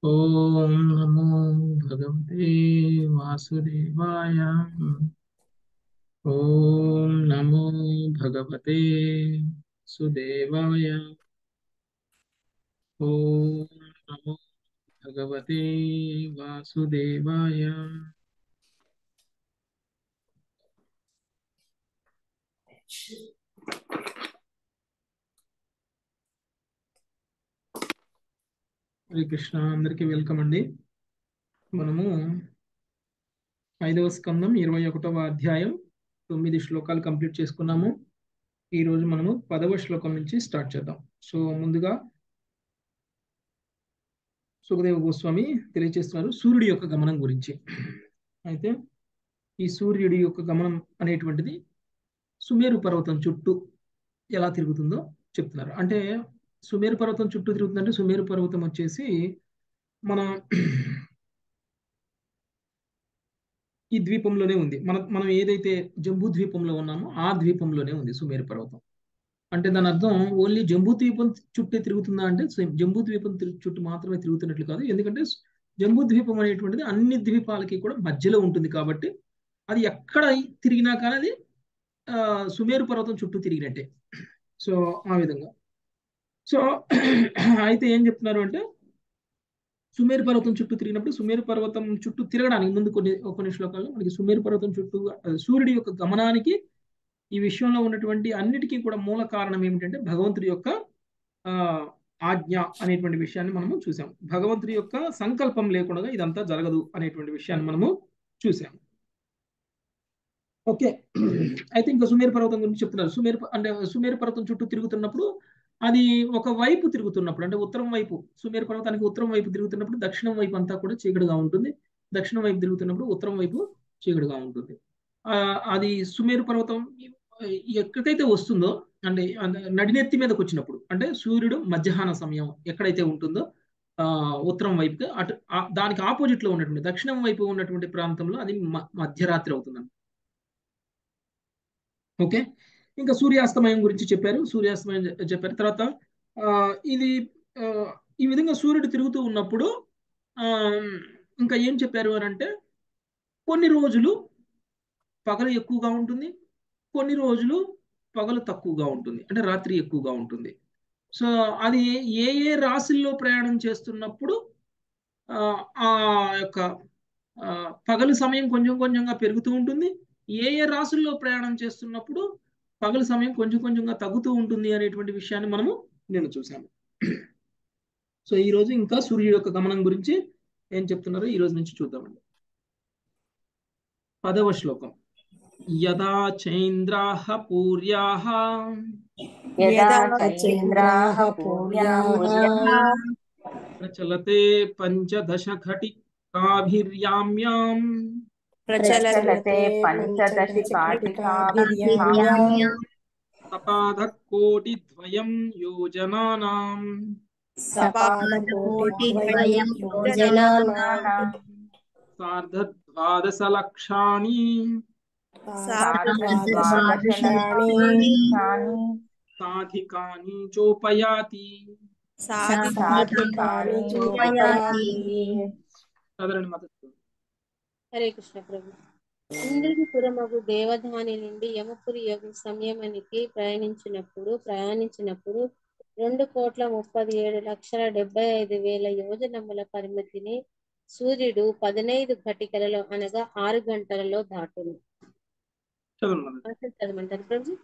ఓం నమో భగవతే వాసుదేవాయ ఓం నమో భగవతే సుదేవాయ ఓం నమో భగవతే వాసుదేవాయ హరే కృష్ణ అందరికీ వెల్కమ్ అండి మనము ఐదవ స్కందం ఇరవై ఒకటవ అధ్యాయం తొమ్మిది శ్లోకాలు కంప్లీట్ చేసుకున్నాము ఈ రోజు మనము పదవ శ్లోకం నుంచి స్టార్ట్ చేద్దాం సో ముందుగా సుఖదేవ గోస్వామి తెలియజేస్తున్నారు సూర్యుడి యొక్క గమనం గురించి అయితే ఈ సూర్యుడి యొక్క గమనం అనేటువంటిది సుమేరు పర్వతం చుట్టూ ఎలా తిరుగుతుందో చెప్తున్నారు అంటే సుమేరు పర్వతం చుట్టూ తిరుగుతుందంటే సుమేరు పర్వతం వచ్చేసి మన ఈ ద్వీపంలోనే ఉంది మన మనం ఏదైతే జంబూ ద్వీపంలో ఉన్నామో ఆ ద్వీపంలోనే ఉంది సుమేరు పర్వతం అంటే దాని అర్థం ఓన్లీ జంబూ ద్వీపం చుట్టే తిరుగుతుందా అంటే జంబూ ద్వీపం చుట్టూ మాత్రమే తిరుగుతున్నట్లు కాదు ఎందుకంటే జంబూ ద్వీపం అనేటువంటిది అన్ని ద్వీపాలకి కూడా మధ్యలో ఉంటుంది కాబట్టి అది ఎక్కడ తిరిగినా కానీ అది సుమేరు పర్వతం చుట్టూ తిరిగినట్టే సో ఆ విధంగా సో అయితే ఏం చెప్తున్నారు అంటే సుమేరు పర్వతం చుట్టూ తిరిగినప్పుడు సుమేరు పర్వతం చుట్టూ తిరగడానికి ముందు కొన్ని కొన్ని శ్లోకాల్లో మనకి సుమేరు పర్వతం చుట్టూ సూర్యుడి యొక్క గమనానికి ఈ విషయంలో ఉన్నటువంటి అన్నిటికీ కూడా మూల కారణం ఏమిటంటే భగవంతుడి యొక్క ఆ ఆజ్ఞ అనేటువంటి విషయాన్ని మనము చూసాం భగవంతుడి యొక్క సంకల్పం లేకుండా ఇదంతా జరగదు అనేటువంటి విషయాన్ని మనము చూసాం ఓకే అయితే ఇంకా సుమేరు పర్వతం గురించి చెప్తున్నారు సుమేరు అంటే సుమేరు పర్వతం చుట్టూ తిరుగుతున్నప్పుడు అది ఒక వైపు తిరుగుతున్నప్పుడు అంటే ఉత్తరం వైపు సుమేరు పర్వతానికి ఉత్తరం వైపు తిరుగుతున్నప్పుడు దక్షిణం వైపు అంతా కూడా చీకటిగా ఉంటుంది దక్షిణం వైపు తిరుగుతున్నప్పుడు ఉత్తరం వైపు చీకటిగా ఉంటుంది అది సుమేరు పర్వతం ఎక్కడికైతే వస్తుందో అంటే నడినెత్తి మీదకి వచ్చినప్పుడు అంటే సూర్యుడు మధ్యాహ్న సమయం ఎక్కడైతే ఉంటుందో ఆ ఉత్తరం వైపుకి అటు దానికి ఆపోజిట్ లో ఉన్నటువంటి దక్షిణం వైపు ఉన్నటువంటి ప్రాంతంలో అది మధ్యరాత్రి అవుతుంది ఓకే ఇంకా సూర్యాస్తమయం గురించి చెప్పారు సూర్యాస్తమయం చెప్పారు తర్వాత ఇది ఈ విధంగా సూర్యుడు తిరుగుతూ ఉన్నప్పుడు ఇంకా ఏం చెప్పారు అని అంటే కొన్ని రోజులు పగలు ఎక్కువగా ఉంటుంది కొన్ని రోజులు పగలు తక్కువగా ఉంటుంది అంటే రాత్రి ఎక్కువగా ఉంటుంది సో అది ఏ ఏ రాశుల్లో ప్రయాణం చేస్తున్నప్పుడు ఆ యొక్క పగలు సమయం కొంచెం కొంచెంగా పెరుగుతూ ఉంటుంది ఏ ఏ రాశుల్లో ప్రయాణం చేస్తున్నప్పుడు పగల సమయం కొంచెం కొంచెంగా తగ్గుతూ ఉంటుంది అనేటువంటి విషయాన్ని మనము నేను చూశాను సో ఈ రోజు ఇంకా సూర్యుడు యొక్క గమనం గురించి ఏం చెప్తున్నారో ఈ రోజు నుంచి చూద్దామండి పదవ శ్లోకం యదా చైంద్రాహ పూర్యాహ ప్రచలతే పంచదశ ఘటికాభిర్యామ్యాం ప్రచలతే పంచదశికాఠికాభిర్యామ్యాం సపాదకోటిద్వయం యోజనానాం సపాదకోటిద్వయం యోజనానాం సార్ధద్వాదశలక్షాణి సాధికాని చోపయాతి సాధికాని చూపయాతి చదరండి మత హరే కృష్ణ ప్రభు ఇంద్రుడి పురమగు దేవధాని నుండి యమపురి యొక్క సంయమనికి ప్రయాణించినప్పుడు ప్రయాణించినప్పుడు రెండు కోట్ల ముప్పది ఏడు లక్షల డెబ్బై ఐదు వేల యోజనముల పరిమితిని సూర్యుడు పదినైదు ఘటికలలో అనగా ఆరు గంటలలో దాటును చదవమంటారు ప్రభు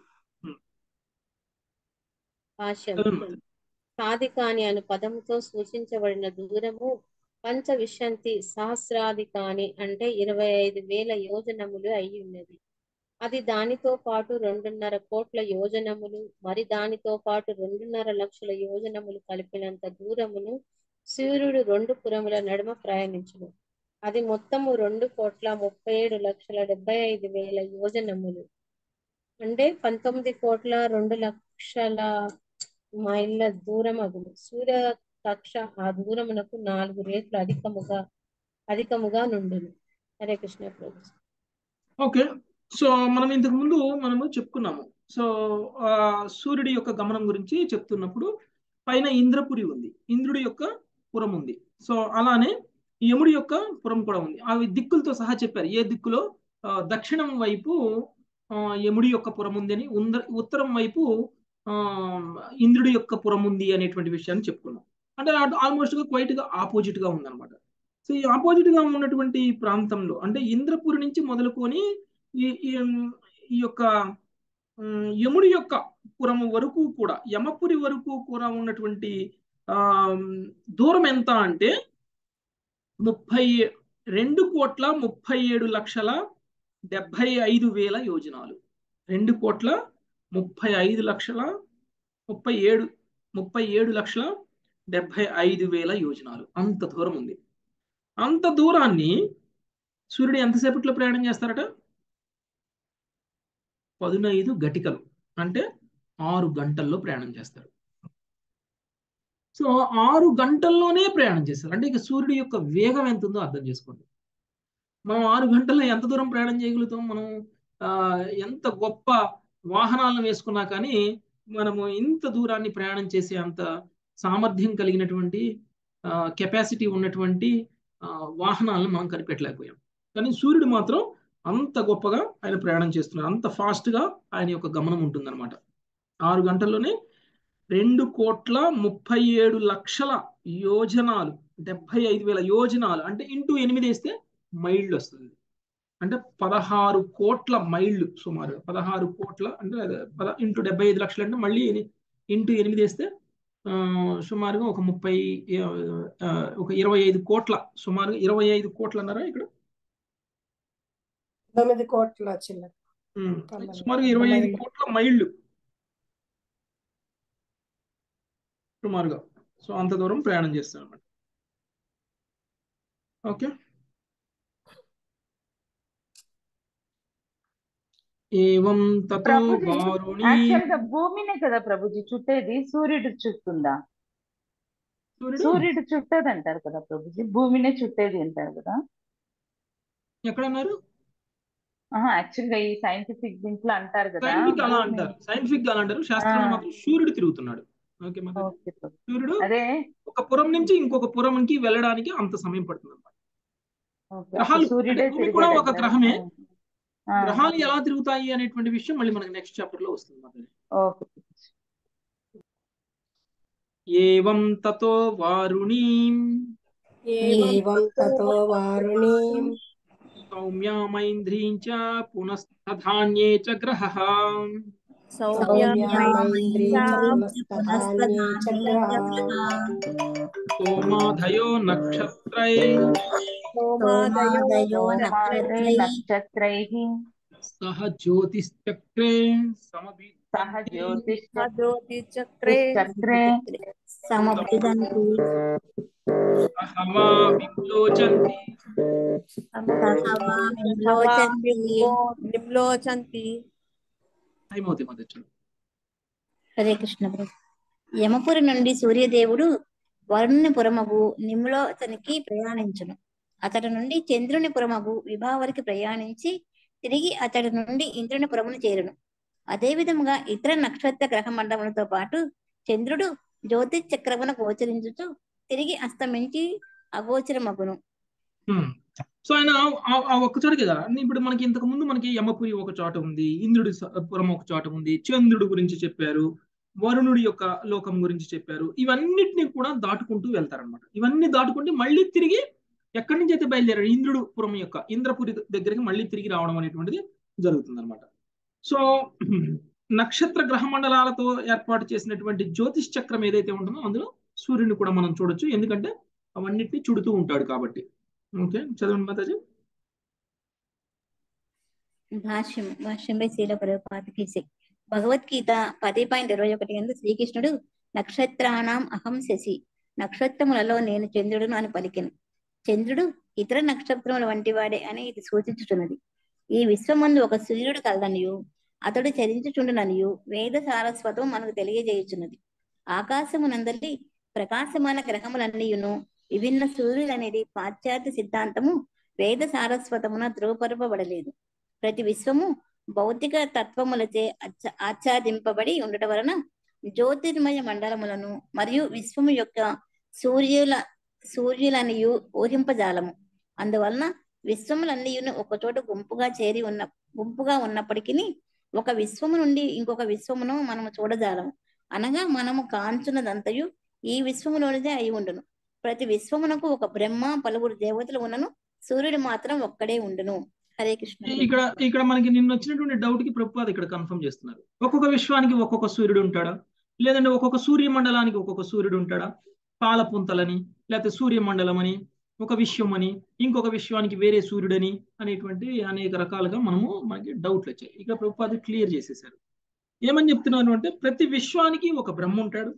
భాష్యం సాధికాని అను పదముతో సూచించబడిన దూరము పంచ విశంతి సహస్రాధికాని అంటే ఇరవై ఐదు వేల యోజనములు అయి ఉన్నది అది దానితో పాటు రెండున్నర కోట్ల యోజనములు మరి దానితో పాటు రెండున్నర లక్షల యోజనములు కలిపినంత దూరమును సూర్యుడు రెండు పురముల నడుమ ప్రయాణించును అది మొత్తము రెండు కోట్ల ముప్పై ఏడు లక్షల డెబ్బై ఐదు వేల యోజనములు అంటే పంతొమ్మిది కోట్ల రెండు లక్షల మైళ్ళ దూరం అగును సూర్య కక్ష ఆ దూరమునకు నాలుగు రేట్లు అధికముగా అధికముగా నుండును హరే కృష్ణ ప్రభు ఓకే సో మనం ఇంతకు ముందు మనము చెప్పుకున్నాము సో ఆ సూర్యుడి యొక్క గమనం గురించి చెప్తున్నప్పుడు పైన ఇంద్రపురి ఉంది ఇంద్రుడి యొక్క పురం ఉంది సో అలానే యముడి యొక్క పురం కూడా ఉంది అవి దిక్కులతో సహా చెప్పారు ఏ దిక్కులో ఆ, దక్షిణం వైపు ఆ, యముడి యొక్క పురం ఉంది అని ఉంద- ఉత్తరం వైపు ఆ, ఇంద్రుడి యొక్క పురం ఉంది అనేటువంటి విషయాన్ని చెప్పుకున్నాం అంటే ఆల్మోస్ట్ గా క్వైట్ గా ఆపోజిట్ గా ఉందన్నమాట సో ఈ ఆపోజిట్ గా ఉన్నటువంటి ప్రాంతంలో అంటే ఇంద్రపురి నుంచి మొదలుకొని ఈ ఈ- ఈ యొక్క ఉమ్, యముడి యొక్క పురం వరకు కూడా యమపురి వరకు కూడా ఉన్నటువంటి ఆ దూరం ఎంత అంటే ముప్పై రెండు కోట్ల ముప్పై ఏడు లక్షల డెబ్బై ఐదు వేల యోజనాలు రెండు కోట్ల ముప్పై ఐదు లక్షల ముప్పై ఏడు ముప్పై ఏడు లక్షల డెబ్బై ఐదు వేల యోజనాలు అంత దూరం ఉంది అంత దూరాన్ని సూర్యుడు ఎంతసేపట్లో ప్రయాణం చేస్తారట పదునైదు గటికలు అంటే ఆరు గంటల్లో ప్రయాణం చేస్తారు సో ఆరు గంటల్లోనే ప్రయాణం చేస్తారు అంటే ఇక సూర్యుడి యొక్క వేగం ఎంత ఉందో అర్థం చేసుకోండి మనం ఆరు గంటల్లో ఎంత దూరం ప్రయాణం చేయగలుగుతాం మనం ఆ, ఎంత గొప్ప వాహనాలను వేసుకున్నా కానీ మనము ఇంత దూరాన్ని ప్రయాణం చేసే అంత సామర్థ్యం కలిగినటువంటి కెపాసిటీ ఉన్నటువంటి ఆ, వాహనాలను మనం కనిపెట్టలేకపోయాం కానీ సూర్యుడు మాత్రం అంత గొప్పగా ఆయన ప్రయాణం చేస్తున్నారు అంత ఫాస్ట్ గా ఆయన యొక్క గమనం ఉంటుందన్నమాట ఆరు గంటల్లోనే రెండు కోట్ల ముప్పై ఏడు లక్షల యోజనాలు డెబ్బై ఐదు వేల యోజనాలు అంటే ఇంటూ ఎనిమిది వేస్తే మైళ్ళు వస్తుంది అంటే పదహారు కోట్ల మైళ్ళు సుమారు పదహారు కోట్ల అంటే అదే పద ఇంటూ డెబ్బై ఐదు లక్షలు అంటే మళ్ళీ ఇంటూ ఎనిమిది వేస్తే ఆ, సుమారుగా ఒక ముప్పై ఆ, ఒక ఇరవై ఐదు కోట్ల సుమారుగా ఇరవై ఐదు కోట్లు అన్నారా ఇక్కడ తొమ్మిది కోట్ల చిల్లర ఉమ్, తొమ్మిది. సుమారుగా ఇరవై ఐదు మైళ్ళు. కోట్ల మైళ్ళు సుమారుగా సో అంత దూరం ప్రయాణం చేస్తాను అనమాట ఓకే ఏవం తతో ప్రభుజీ వారుణి యాక్చువల్ గా భూమినే కదా ప్రభుజీ చుట్టేది సూర్యుడు చుట్టుందా సూర్యుడు సూర్యుడు చుట్టేది అంటారు కదా ప్రభుజీ భూమినే చుట్టేది అంటారు కదా ఎక్కడన్నారు ఆహా యాక్చువల్ గా ఈ సైంటిఫిక్ దీంట్లో అంటారు కదా సైంటిఫిక్ అలా భూమి అంటారు సైంటిఫిక్ గా అలా అంటారు శాస్త్రంలో ఆ. మాత్రం సూర్యుడు తిరుగుతున్నాడు ఓకే మాతాజీ ఓకే ప్రభు. సూర్యుడు అదే ఒక పురం నుంచి ఇంకొక పురంకి వెళ్ళడానికి అంత సమయం పడుతుంది అనమాట ఓకే గ్రహాలు అప్పుడు సూర్యుడే అంటే భూమి కూడా ఒక తిరిగేది గ్రహమే ఆ, గ్రహాలు ఎలా తిరుగుతాయి అనేటువంటి విషయం మళ్ళీ మనకి నెక్స్ట్ చాప్టర్ లో వస్తుంది మాతాజీ ఓకే ఏవం తతో వారుణీం ఏవం తతో వారుణీం సౌమ్యామైంద్రీం చ పునస్తధాన్యే చ గ్రహః సౌమ్యామైంద్రీం చ పునస్తధాన్యే చ గ్రహాః సోమాధయో నక్షత్రై సోమాదయో సమాదే నక్షత్రై నక్షత్రైః సహ జ్యోతిశ్చక్రే సహ సమభిద్యంతి జ్యోతిష్ జ్యోతిచక్రే చక్రే సమభిదంతి సహవా విప్లోచంతి సహవా విలోచంతి నిమ్లోచంతి అయిపోతే మొదటి హరే కృష్ణ ప్రభు యమపురి నుండి సూర్యదేవుడు వరుణుని పురమగు నిమ్లోచనికి ప్రయాణించును అతడి నుండి చంద్రుని పురమగు విభావరికి ప్రయాణించి తిరిగి అతడి నుండి ఇంద్రుని పురమును చేరును అదే విధముగా ఇతర నక్షత్ర గ్రహ మండలములతో పాటు చంద్రుడు జ్యోతి చక్రమున గోచరించుచు తిరిగి అస్తమించి అగోచరమగును సో ఆయన ఆ- ఆ ఒక్క చోట కదా ఇప్పుడు మనకి ఇంతకు ముందు మనకి యమపురి ఒక చోట ఉంది ఇంద్రుడి స- పురం ఒక చోట ఉంది చంద్రుడి గురించి చెప్పారు వరుణుడి యొక్క లోకం గురించి చెప్పారు ఇవన్నిటిని కూడా దాటుకుంటూ వెళ్తారనమాట ఇవన్నీ దాటుకుంటే మళ్ళీ తిరిగి ఎక్కడి నుంచి అయితే బయలుదేరారు ఇంద్రుడు పురం యొక్క ఇంద్రపురి దగ్గరికి మళ్ళీ తిరిగి రావడం అనేటువంటిది జరుగుతుంది అనమాట సో నక్షత్ర గ్రహ మండలాలతో ఏర్పాటు చేసినటువంటి జ్యోతిష్ చక్రం ఏదైతే ఉంటుందో అందులో సూర్యుని కూడా మనం చూడొచ్చు ఎందుకంటే అవన్నిటిని చుడుతూ ఉంటాడు కాబట్టి ఓకే చదవండి మాతాజీ భాష్యం భాష్యంపై శీల ప్రభుపాదికి శి- భగవద్గీత పది పాయింట్ ఇరవై ఒకటి ఎందు శ్రీకృష్ణుడు నక్షత్రాణం అహం శశి నక్షత్రములలో నేను చంద్రుడును అని పలికెను చంద్రుడు ఇతర నక్షత్రముల వంటి వాడే అని ఇది సూచించుతున్నది ఈ విశ్వమందు ఒక సూర్యుడు కలదనియు అతడు చరించుచుండుననియు వేద సారస్వతం మనకు తెలియజేయుచున్నది ఆకాశమునందలి ప్రకాశమాన గ్రహములన్నీయును విభిన్న సూర్యులనేది పాశ్చాత్య సిద్ధాంతము వేద సారస్వతమున ధృవపరపబడలేదు ప్రతి విశ్వము భౌతిక తత్వములచే అచ్చ- ఆచ్ఛాదింపబడి ఉండటం వలన జ్యోతిర్మయ మండలములను మరియు విశ్వము యొక్క సూర్యుల సూర్యులనియు ఊహింపజాలము అందువలన విశ్వములన్నీయును ఒక చోట గుంపుగా చేరి ఉన్న గుంపుగా ఉన్నప్పటికీ ఒక విశ్వము నుండి ఇంకొక విశ్వమును మనము చూడజాలము అనగా మనము కాంచున్నదంతయు ఈ విశ్వములోనిదే అయి ఉండును ప్రతి విశ్వమునకు ఒక బ్రహ్మ పలువురు దేవతలు ఉన్నను సూర్యుడు మాత్రం ఒక్కడే ఉండును హరే కృష్ణ ఇక్కడ ఇక్కడ మనకి నిన్న వచ్చినటువంటి డౌట్ కి ప్రభుపాద ఇక్కడ కన్ఫర్మ్ చేస్తున్నారు ఒక్కొక్క విశ్వానికి ఒక్కొక్క సూర్యుడు ఉంటాడా లేదంటే ఒక్కొక్క సూర్య మండలానికి ఒక్కొక్క సూర్యుడు ఉంటాడా పాలపుంతలని లేకపోతే సూర్యమండలం అని ఒక విశ్వం అని ఇంకొక విశ్వానికి వేరే సూర్యుడని అనేటువంటి అనేక రకాలుగా మనము మనకి డౌట్లు వచ్చాయి ఇక్కడ ప్రభుపాద క్లియర్ చేసేసారు ఏమని చెప్తున్నారు అంటే ప్రతి విశ్వానికి ఒక బ్రహ్మ ఉంటాడు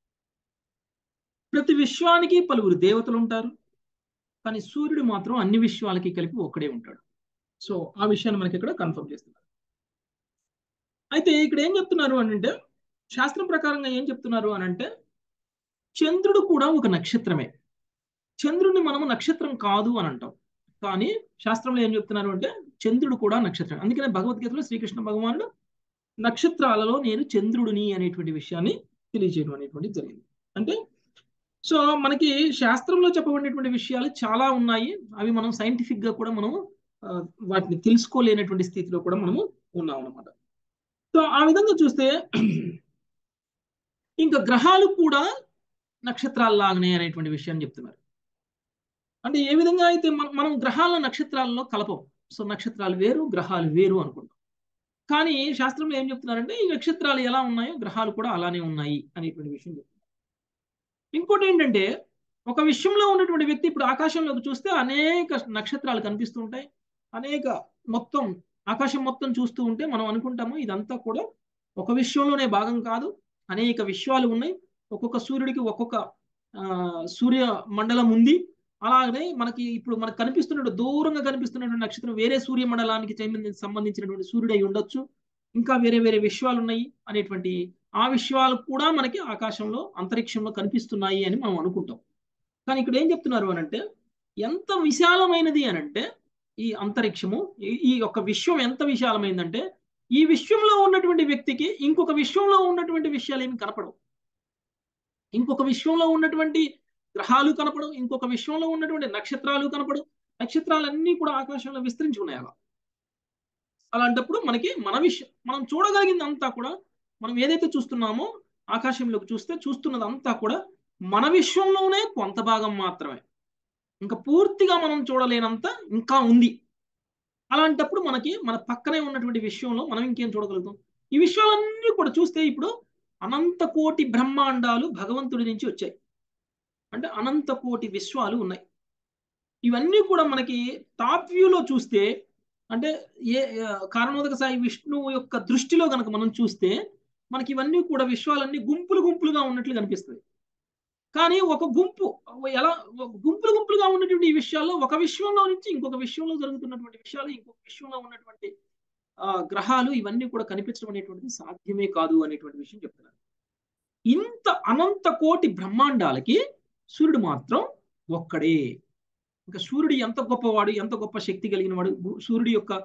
ప్రతి విశ్వానికి పలువురు దేవతలు ఉంటారు కానీ సూర్యుడు మాత్రం అన్ని విశ్వాలకి కలిపి ఒక్కడే ఉంటాడు సో ఆ విషయాన్ని మనకి ఇక్కడ కన్ఫర్మ్ చేస్తున్నారు అయితే ఇక్కడ ఏం చెప్తున్నారు అని అంటే శాస్త్రం ప్రకారంగా ఏం చెప్తున్నారు అని అంటే చంద్రుడు కూడా ఒక నక్షత్రమే చంద్రుడిని మనము నక్షత్రం కాదు అని అంటాం కానీ శాస్త్రంలో ఏం చెప్తున్నారు అంటే చంద్రుడు కూడా నక్షత్రం అందుకనే భగవద్గీతలో శ్రీకృష్ణ భగవానుడు నక్షత్రాలలో నేను చంద్రుడిని అనేటువంటి విషయాన్ని తెలియజేయడం అనేటువంటి జరిగింది అంటే సో మనకి శాస్త్రంలో చెప్పబడినటువంటి విషయాలు చాలా ఉన్నాయి అవి మనం సైంటిఫిక్ గా కూడా మనం వాటిని తెలుసుకోలేనటువంటి స్థితిలో కూడా మనము ఉన్నాం అనమాట సో ఆ విధంగా చూస్తే ఇంకా గ్రహాలు కూడా నక్షత్రాలు లాగానే అనేటువంటి విషయాన్ని చెప్తున్నారు అంటే ఏ విధంగా అయితే మనం గ్రహాల నక్షత్రాలలో కలపం సో నక్షత్రాలు వేరు గ్రహాలు వేరు అనుకుంటాం కానీ శాస్త్రంలో ఏం చెప్తున్నారంటే ఈ నక్షత్రాలు ఎలా ఉన్నాయో గ్రహాలు కూడా అలానే ఉన్నాయి అనేటువంటి విషయం చెప్తున్నారు ఇంకోటి ఏంటంటే ఒక విషయంలో ఉన్నటువంటి వ్యక్తి ఇప్పుడు ఆకాశంలోకి చూస్తే అనేక నక్షత్రాలు కనిపిస్తూ ఉంటాయి అనేక మొత్తం ఆకాశం మొత్తం చూస్తూ ఉంటే మనం అనుకుంటాము ఇదంతా కూడా ఒక విశ్వంలోనే భాగం కాదు అనేక విశ్వాలు ఉన్నాయి ఒక్కొక్క సూర్యుడికి ఒక్కొక్క సూర్య మండలం ఉంది అలాగనే మనకి ఇప్పుడు మనకు కనిపిస్తున్న దూరంగా కనిపిస్తున్నటువంటి నక్షత్రం వేరే సూర్య మండలానికి సంబంధించినటువంటి సూర్యుడు అయి ఉండొచ్చు ఇంకా వేరే వేరే విశ్వాలు ఉన్నాయి అనేటువంటి ఆ విశ్వాలు కూడా మనకి ఆకాశంలో అంతరిక్షంలో కనిపిస్తున్నాయి అని మనం అనుకుంటాం కానీ ఇక్కడ ఏం చెప్తున్నారు అని అంటే ఎంత విశాలమైనది అని అంటే ఈ అంతరిక్షము ఈ యొక్క విశ్వం ఎంత విశాలమైందంటే ఈ విశ్వంలో ఉన్నటువంటి వ్యక్తికి ఇంకొక విశ్వంలో ఉన్నటువంటి విషయాలు ఏమి కనపడవు ఇంకొక విశ్వంలో ఉన్నటువంటి గ్రహాలు కనపడవు ఇంకొక విశ్వంలో ఉన్నటువంటి నక్షత్రాలు కనపడవు నక్షత్రాలన్నీ కూడా ఆకాశంలో విస్తరించి ఉన్నాయి అలా అలాంటప్పుడు మనకి మన విషయం మనం చూడగలిగింది అంతా కూడా మనం ఏదైతే చూస్తున్నామో ఆకాశంలోకి చూస్తే చూస్తున్నది అంతా కూడా మన విశ్వంలోనే కొంత భాగం మాత్రమే ఇంకా పూర్తిగా మనం చూడలేనంత ఇంకా ఉంది అలాంటప్పుడు మనకి మన పక్కనే ఉన్నటువంటి విశ్వంలో మనం ఇంకేం చూడగలుగుతాం ఈ విశ్వాలన్నీ కూడా చూస్తే ఇప్పుడు అనంత కోటి బ్రహ్మాండాలు భగవంతుడి నుంచి వచ్చాయి అంటే అనంత కోటి విశ్వాలు ఉన్నాయి ఇవన్నీ కూడా మనకి టాప్ వ్యూలో చూస్తే అంటే ఏ కారణోదక సాయి విష్ణువు యొక్క దృష్టిలో కనుక మనం చూస్తే మనకి ఇవన్నీ కూడా విశ్వాలన్నీ గుంపులు గుంపులుగా ఉన్నట్లు కనిపిస్తుంది కానీ ఒక గుంపు ఎలా గుంపులు గుంపులుగా ఉన్నటువంటి ఈ విషయాల్లో ఒక విశ్వంలో నుంచి ఇంకొక విశ్వంలో జరుగుతున్నటువంటి విషయాలు ఇంకొక విశ్వంలో ఉన్నటువంటి గ్రహాలు ఇవన్నీ కూడా కనిపించడం అనేటువంటిది సాధ్యమే కాదు అనేటువంటి విషయం చెప్తున్నారు ఇంత అనంత కోటి బ్రహ్మాండాలకి సూర్యుడు మాత్రం ఒక్కడే ఇంకా సూర్యుడు ఎంత గొప్పవాడు ఎంత గొప్ప శక్తి కలిగిన వాడు సూర్యుడి యొక్క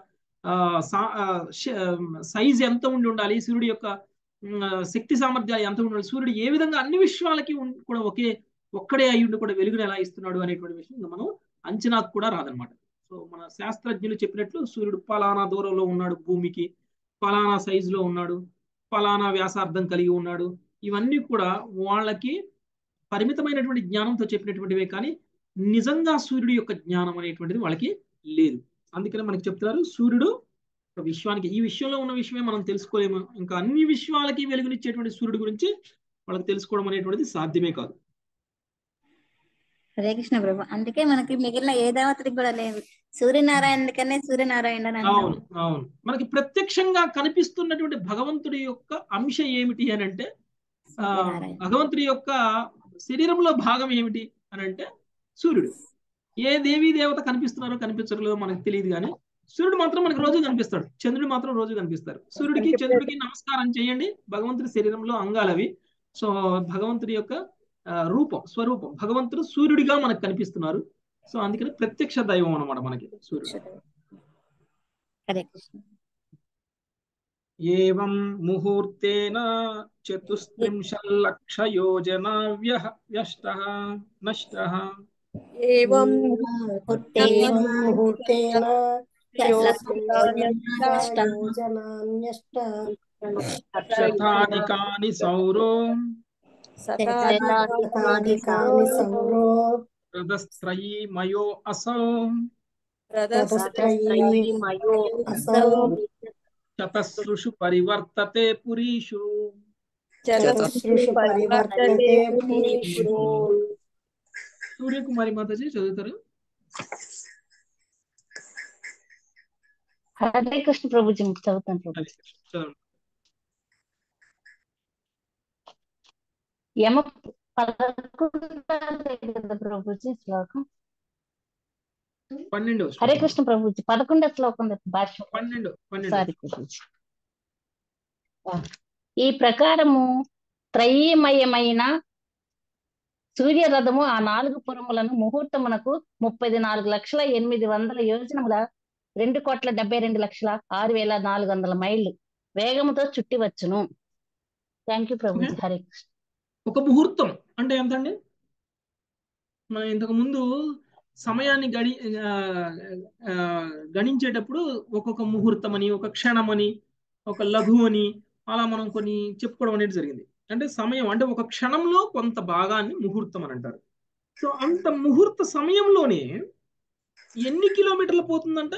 సైజ్ ఎంత ఉండి ఉండాలి సూర్యుడి యొక్క శక్తి సామర్థ్యాలు ఎంత ఉండాలి సూర్యుడు ఏ విధంగా అన్ని విశ్వాలకి కూడా ఒకే ఒక్కడే అయ్యుండి కూడా వెలుగును ఎలా ఇస్తున్నాడు అనేటువంటి విషయం మనం అంచనాకు కూడా రాదనమాట సో మన శాస్త్రజ్ఞులు చెప్పినట్లు సూర్యుడు పలానా దూరంలో ఉన్నాడు భూమికి పలానా సైజులో ఉన్నాడు పలానా వ్యాసార్థం కలిగి ఉన్నాడు ఇవన్నీ కూడా వాళ్ళకి పరిమితమైనటువంటి జ్ఞానంతో చెప్పినటువంటివే కానీ నిజంగా సూర్యుడి యొక్క జ్ఞానం అనేటువంటిది వాళ్ళకి లేదు అందుకనే మనకి చెప్తున్నారు సూర్యుడు ఒక విశ్వానికి ఈ విశ్వంలో ఉన్న విషయమే మనం తెలుసుకోలేము ఇంకా అన్ని విశ్వాలకి వెలుగునిచ్చేటువంటి సూర్యుడి గురించి వాళ్ళకి తెలుసుకోవడం అనేటువంటిది సాధ్యమే కాదు హరే కృష్ణ ప్రభు అందుకే మనకి మిగిలిన ఏ దేవతకి కూడా లేదు సూర్యనారాయణకనే సూర్యనారాయణ అవును అవును మనకి ప్రత్యక్షంగా కనిపిస్తున్నటువంటి భగవంతుడి యొక్క అంశ ఏమిటి అని అంటే ఆ భగవంతుడి యొక్క శరీరంలో భాగం ఏమిటి అని అంటే సూర్యుడు ఏ దేవీ దేవత కనిపిస్తున్నారో కనిపించలేదో మనకు తెలియదు కానీ సూర్యుడు మాత్రం మనకు రోజు కనిపిస్తాడు చంద్రుడు మాత్రం రోజు కనిపిస్తారు సూర్యుడికి చంద్రుడికి నమస్కారం చేయండి భగవంతుడి శరీరంలో అంగాలవి సో భగవంతుడి యొక్క రూపం స్వరూపం భగవంతుడు సూర్యుడిగా మనకు కనిపిస్తున్నారు సో అందుకని ప్రత్యక్ష దైవం అనమాట మనకి సూర్యుడు హరే కృష్ణ ఏవం ముహూర్తేన చతుస్త్రింశల్లక్షయోజనా వ్యహ వ్యష్టः నష్టः ఏవం ముహూర్తేన ముహూర్తేన నష్టం. యోజనాన్యష్ట శతాధికాని సౌరో శతాధికాని సౌరో రథస్త్రయీ మయో అసౌ రథస్త్రయీ అసౌ శతశ్రుషు పరివర్తతే పురీషు చతుశ్రుషు పరివర్తతే పురీషు సూర్యకుమారి మాతాజీ చదువుతారు హరే కృష్ణ ప్రభుజీ చదువుతాను ప్రభు అది చదవండి యమ పదకొండవది కదా ప్రభుజీ శ్లోకం పన్నెండు హరే కృష్ణ ప్రభుజీ పదకొండవ శ్లోకం భాష పన్నెండు పన్నెండు సారీ ప్రభుజీ ఆ, ఈ ప్రకారము త్రయీమయమైన సూర్యరథము ఆ నాలుగు పురములను ముహూర్తమునకు ముప్పై నాలుగు లక్షల ఎనిమిది వందల యోజనముల రెండు కోట్ల డెబ్బై రెండు లక్షల ఆరు వేల నాలుగు వందల మైళ్ళు వేగముతో చుట్టి వచ్చును థ్యాంక్ యూ ప్రభుజీ హరే కృష్ణ ఒక ముహూర్తం అంటే ఎంత అండి మనం ఇంతకు ముందు సమయాన్ని గడి ఆ, ఆ, గణించేటప్పుడు ఒక్కొక్క ముహూర్తం అని ఒక క్షణం అని ఒక లఘు అని అలా మనం కొన్ని చెప్పుకోవడం అనేది జరిగింది అంటే సమయం అంటే ఒక క్షణంలో కొంత భాగాన్ని ముహూర్తం అని అంటారు సో అంత ముహూర్త సమయంలోనే ఎన్ని కిలోమీటర్లు పోతుందంట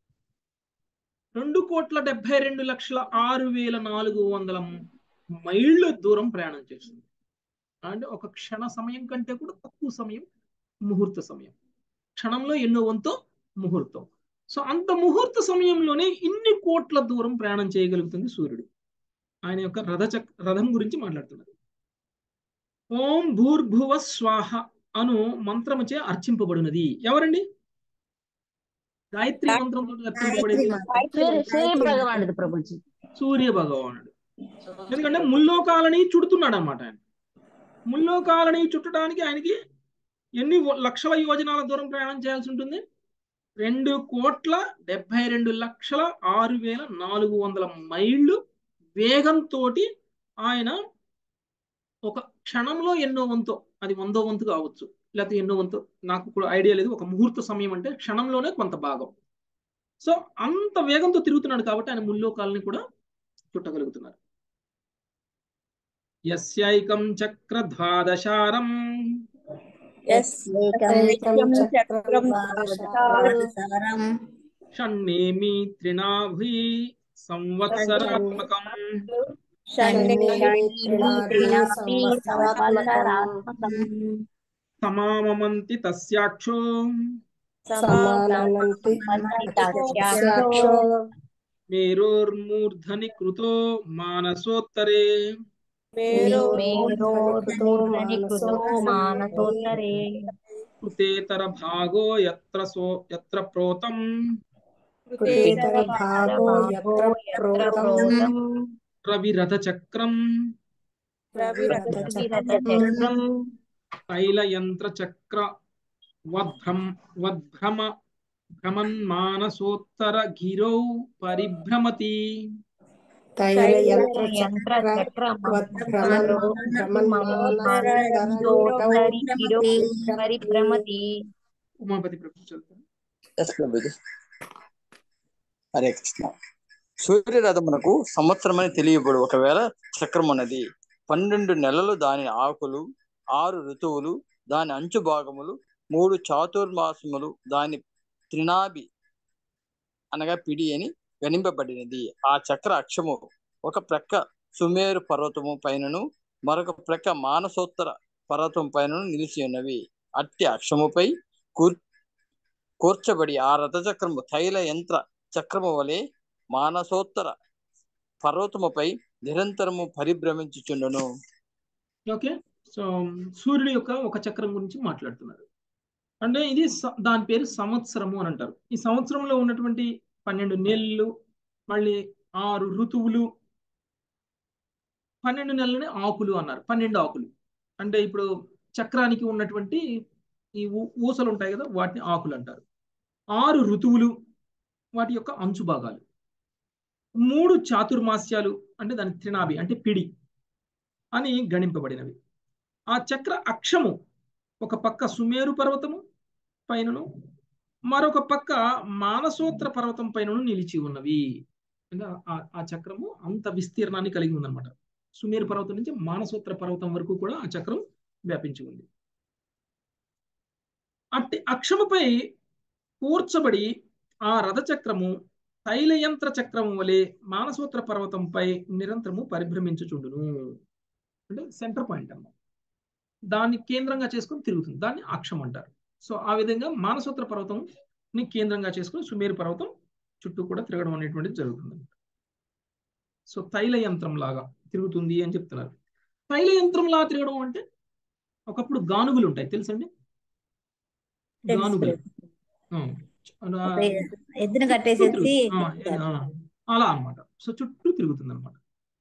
రెండు కోట్ల డెబ్బై రెండు లక్షల ఆరు వేల నాలుగు వందల మైళ్ళ దూరం ప్రయాణం చేస్తుంది అంటే ఒక క్షణ సమయం కంటే కూడా తక్కువ సమయం ముహూర్త సమయం క్షణంలో ఎన్నో వంతు ముహూర్తం సో అంత ముహూర్త సమయంలోనే ఇన్ని కోట్ల దూరం ప్రయాణం చేయగలుగుతుంది సూర్యుడు ఆయన యొక్క రథ చక్ రథం గురించి మాట్లాడుతున్నారు ఓం భూర్భువ స్వాహ అను మంత్రముచే అర్చింపబడినది ఎవరండి గాయత్రి మంత్రంతో అర్చింపబడేది సూర్య సూర్య భగవానుడు ప్రభుజీ సూర్య భగవానుడు ఎందుకంటే ముల్లోకాలని చుడుతున్నాడు అనమాట ఆయన ముల్లోకాలని చుట్టడానికి ఆయనకి ఎన్ని వ- లక్షల యోజనాల దూరం ప్రయాణం చేయాల్సి ఉంటుంది రెండు కోట్ల డెబ్బై రెండు లక్షల ఆరు వేల నాలుగు వందల మైళ్ళు వేగంతో ఆయన ఒక క్షణంలో ఎన్నో వంతు అది వందో వంతు కావచ్చు లేకపోతే ఎన్నో వంతు నాకు కూడా ఐడియా లేదు ఒక ముహూర్త సమయం అంటే క్షణంలోనే కొంత భాగం సో అంత వేగంతో తిరుగుతున్నాడు కాబట్టి ఆయన ముల్లోకాలని కూడా చుట్టగలుగుతున్నారు యస్యైకం చక్ర ద్వాదశారం ఏకం చక్రం సారం షణ్ణేమి త్రినాభి సంవత్సరాత్మకం సమామమంతి తస్యాక్షో సమానంతి తస్యాక్షో మేరోర్మూర్ధని కృతో మానసోత్తరే మానసోత్తరే కృతేతర భాగో యత్ర సో యత్ర ప్రోతం కృతేతర భాగో యత్ర ప్రోతం రవిరథ చక్రం రవిరథ చక్రం తైలయంత్ర చక్ర వద్భ్రం వద్భ్రమ భ్రమన్మానసోత్తర గిరౌ పరిభ్రమతి తైలయంత్ర చక్ర వద్భ్రమణో పరిభ్రమతి ఉమాపతి ప్రభు చదువుతారు ఎస్ ప్రభుజీ హరే కృష్ణ సూర్యరథమునకు సంవత్సరం అని తెలియబడు ఒకవేళ చక్రం ఉన్నది పన్నెండు నెలలు దాని ఆకులు ఆరు ఋతువులు దాని అంచు భాగములు మూడు చాతుర్మాసములు దాని త్రినాభి అనగా పిడి అని గణింపబడినది ఆ చక్ర అక్షము ఒక ప్రక్క సుమేరు పర్వతము పైనను మరొక ప్రక్క మానసోత్తర పర్వతం పైనను నిలిచి ఉన్నవి అట్టి అక్షముపై కూర్ కూర్చబడి ఆ రథచక్రము తైల యంత్ర చక్రము వలె మానసోత్తర పర్వతముపై నిరంతరము పరిభ్రమించుచుండును ఓకే సో సూర్యుడి యొక్క ఒక చక్రం గురించి మాట్లాడుతున్నారు అంటే ఇది స- దాని పేరు సంవత్సరము అని అంటారు ఈ సంవత్సరంలో ఉన్నటువంటి పన్నెండు నెలలు మళ్ళీ ఆరు ఋతువులు పన్నెండు నెలలని ఆకులు అన్నారు పన్నెండు ఆకులు అంటే ఇప్పుడు చక్రానికి ఉన్నటువంటి ఈ ఊ- ఊసలు ఉంటాయి కదా వాటిని ఆకులు అంటారు ఆరు ఋతువులు వాటి యొక్క అంచు భాగాలు మూడు చాతుర్మాస్యాలు అంటే దాని త్రినాభి అంటే పిడి అని గణింపబడినవి ఆ చక్ర అక్షము ఒక పక్క సుమేరు పర్వతము పైనను మరొక పక్క మానసోత్ర పర్వతం పైనను నిలిచి ఉన్నవి అంటే ఆ- ఆ చక్రము అంత విస్తీర్ణాన్ని కలిగి ఉందన్నమాట సుమేరు పర్వతం నుంచి మానసోత్ర పర్వతం వరకు కూడా ఆ చక్రం వ్యాపించి ఉంది అట్టి అక్షముపై కూర్చబడి ఆ రథచక్రము తైలయంత్ర చక్రము వలె మానసోత్ర పర్వతంపై నిరంతరము పరిభ్రమించుచుండును అంటే సెంటర్ పాయింట్ అన్నమాట దాన్ని కేంద్రంగా చేసుకొని తిరుగుతుంది దాన్ని అక్షం అంటారు సో ఆ విధంగా మానసోత్ర పర్వతంని కేంద్రంగా చేసుకొని సుమేరు పర్వతం చుట్టూ కూడా తిరగడం అనేటువంటిది జరుగుతుంది సో తైల యంత్రం లాగా తిరుగుతుంది అని చెప్తున్నారు తైల యంత్రం లాగా తిరగడం అంటే ఒకప్పుడు గానుగులు ఉంటాయి తెలుసండి తెలుసు గానుగులు ప్రభు. ఆ, అలా ఒక ఎద్దును చుట్టూ కట్టేసేసి తిరుగు- ఆ, తిప్పుతారు. ఆ, అలా అన్నమాట సో చుట్టూ తిరుగుతుంది అనమాట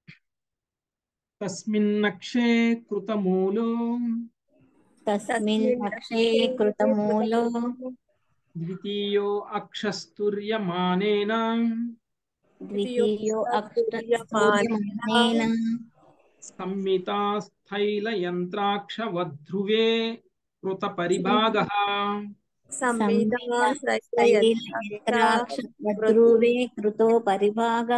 తస్మిన్నక్షే కృతమూలో తస్మిన్ అక్షే కృతమూలో ద్వితీయో అక్షస్తుర్యమానేన ద్వితీయో అక్షరమానేన సంహితాస్థైల యంత్రాక్షవధ్రువే కృత పరిభాగ ధ్రువే కృతో పరిభాగ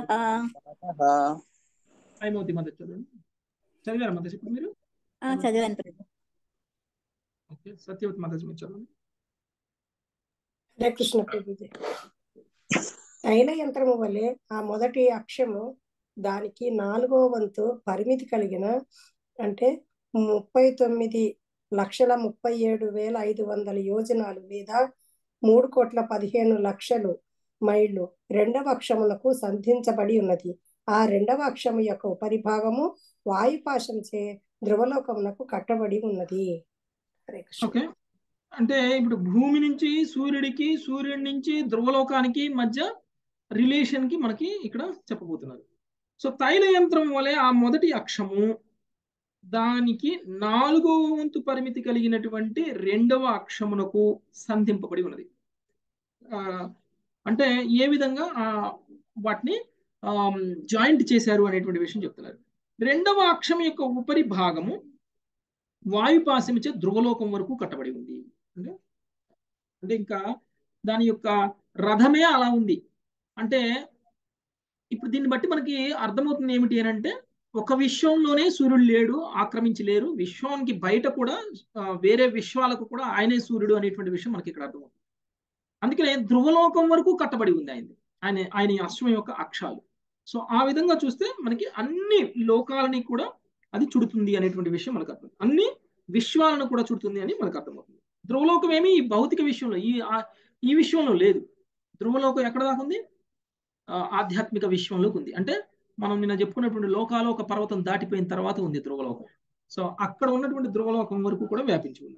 ఐమోతి మధ్య చదవండి చదివారా మధ్య ఇప్పుడు మీరు చదివాను ప్రభు ఓకే సత్యవతి మధ్య మీరు చదవండి హరే కృష్ణ ప్రభుజీ తైల యంత్రము వలె ఆ మొదటి అక్షము దానికి నాలుగో వంతు పరిమితి కలిగిన అంటే ముప్పై తొమ్మిది లక్షల ముప్పై ఏడు వేల ఐదు వందల యోజనాలు లేదా మూడు కోట్ల పదిహేను లక్షలు మైళ్ళు రెండవ అక్షమునకు సంధించబడి ఉన్నది ఆ రెండవ అక్షము యొక్క ఉపరిభాగము వాయుపాశంచే ధ్రువలోకమునకు కట్టబడి ఉన్నది హరే కృష్ణ ఓకే అంటే ఇప్పుడు భూమి నుంచి సూర్యుడికి సూర్యుడి నుంచి ధ్రువలోకానికి మధ్య రిలేషన్ కి మనకి ఇక్కడ చెప్పబోతున్నారు సో తైల యంత్రం వలె ఆ మొదటి అక్షము దానికి నాలుగవ వంతు పరిమితి కలిగినటువంటి రెండవ అక్షమునకు సంధింపబడి ఉన్నది ఆ, అంటే ఏ విధంగా ఆ వాటిని జాయింట్ చేశారు అనేటువంటి విషయం చెప్తున్నారు రెండవ అక్షం యొక్క ఉపరి భాగము వాయుపాశమిచే ధ్రువలోకం వరకు కట్టబడి ఉంది అంటే అంటే ఇంకా దాని యొక్క రథమే అలా ఉంది అంటే ఇప్పుడు దీన్ని బట్టి మనకి అర్థమవుతుంది ఏమిటి అని అంటే ఒక విశ్వంలోనే సూర్యుడు లేడు ఆక్రమించి లేరు విశ్వానికి బయట కూడా ఆ, వేరే విశ్వాలకు కూడా ఆయనే సూర్యుడు అనేటువంటి విషయం మనకి ఇక్కడ అర్థమవుతుంది అందుకనే ధ్రువలోకం వరకు కట్టబడి ఉంది ఆయన ఆయన ఆయన ఈ అశ్వం యొక్క అక్షాలు సో ఆ విధంగా చూస్తే మనకి అన్ని లోకాలని కూడా అది చుడుతుంది అనేటువంటి విషయం మనకు అర్థం అన్ని విశ్వాలను కూడా చుడుతుంది అని మనకు అర్థమవుతుంది ధ్రువలోకం ఏమి ఈ భౌతిక విషయంలో ఈ ఆ- ఈ విషయంలో లేదు ధ్రువలోకం ఎక్కడ దాకా ఉంది ఆ, ఆధ్యాత్మిక విశ్వంలోకి ఉంది అంటే మనం నిన్న చెప్పుకున్నటువంటి లోకాలు ఒక పర్వతం దాటిపోయిన తర్వాత ఉంది ధ్రువలోకం సో అక్కడ ఉన్నటువంటి ధ్రువలోకం వరకు కూడా వ్యాపించి ఉంది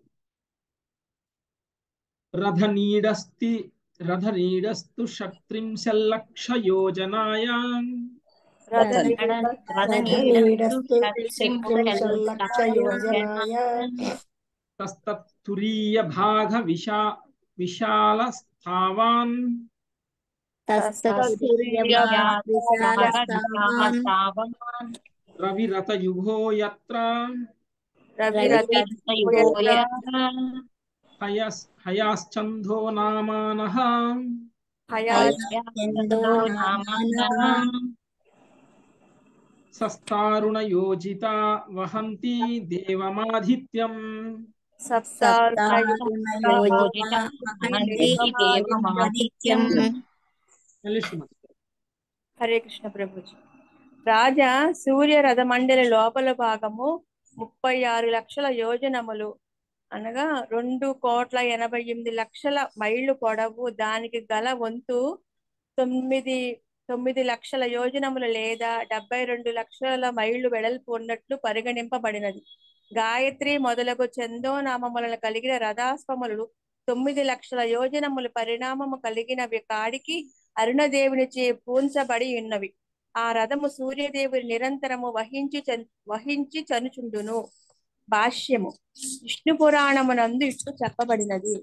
రథ నీడస్తి రథ నీడస్తు షట్త్రింశల్లక్ష యోజనాయ నీడస్తు త్రింశల్లక్ష యోజనాయ తస్తత్తురీయ భాగ విశా విశాల స్థావాన్ రవిరథ యుగో యత్ర హయస్ హయాశ్చందో నామానః సస్తారుణ యోజిత వహంతి దేవమాధిత్యం మళ్ళీ శ్రీమతి హరే కృష్ణ ప్రభుజీ రాజా సూర్య రథమండలి లోపల భాగము ముప్పై ఆరు లక్షల యోజనములు అనగా రెండు కోట్ల ఎనభై ఎనిమిది లక్షల మైళ్ళు పొడవు దానికి గల వంతు తొమ్మిది తొమ్మిది లక్షల యోజనములు లేదా డెబ్బై రెండు లక్షల మైళ్ళు వెడల్పు ఉన్నట్లు పరిగణింపబడినది గాయత్రి మొదలగు చందోనామములను కలిగిన రథాస్వములు తొమ్మిది లక్షల యోజనములు పరిణామము కలిగినవి కాడికి అరుణదేవునిచే పూంచబడి ఉన్నవి ఆ రథము సూర్యదేవుని నిరంతరము వహించి చన్- వహించి చనుచుండును భాష్యము విష్ణు పురాణమునందు ఇట్లు చెప్పబడినది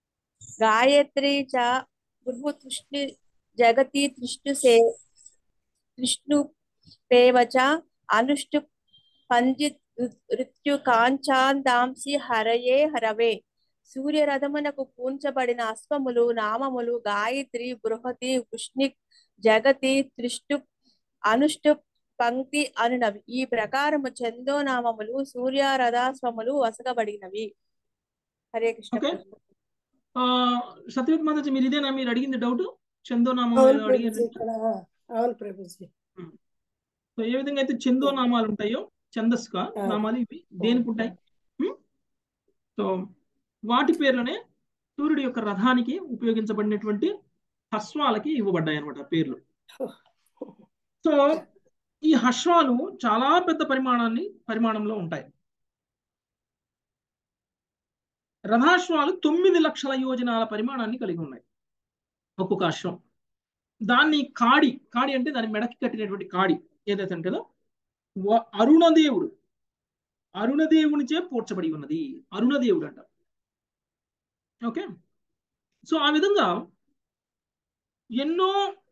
గాయత్రి చ గురు తృష్టి జగతి తృష్టి సే త్రిష్ణు పేవచ అనుష్టు పంజిత్ ఋత్యు కాంచాందాంసి హరయే హరవే సూర్యరథమునకు పూంచబడిన అశ్వములు నామములు గాయత్రి బృహతి ఉష్ణిక్ జగతి త్రిష్టు అనుష్టు పంక్తి అనునవి ఈ ప్రకారము చందోనామములు సూర్యరథాశ్వములు వసగబడినవి హరే కృష్ణ ఓకే ప్రభు. ఆ, సత్యవతి మాతాజీ మీరు ఇదేనా మీరు అడిగింది డౌట్ చందోనామం అవును ఏదో ప్రభుజీ అడిగారు ఇక్కడ అవును ప్రభుజీ సో ఏ విధంగా అయితే చందో నామాలు ఉంటాయో ఛందస్క ఆ. నామాలు ఇవి దేనికి ఉంటాయి హ్మ్? సో వాటి పేర్లనే సూర్యుడి యొక్క రథానికి ఉపయోగించబడినటువంటి హస్వాలకి ఇవ్వబడ్డాయి అనమాట పేర్లు సో ఈ హస్వాలు చాలా పెద్ద పరిమాణాన్ని పరిమాణంలో ఉంటాయి రథాశ్వాలు తొమ్మిది లక్షల యోజనాల పరిమాణాన్ని కలిగి ఉన్నాయి ఒక్కొక్క అశ్వం దాన్ని కాడి కాడి అంటే దాని మెడకి కట్టినటువంటి కాడి ఏదైతే ఉంటుందో వ- అరుణదేవుడు అరుణదేవునిచే పూడ్చబడి ఉన్నది అరుణదేవుడు అంట ఓకే సో ఆ విధంగా ఎన్నో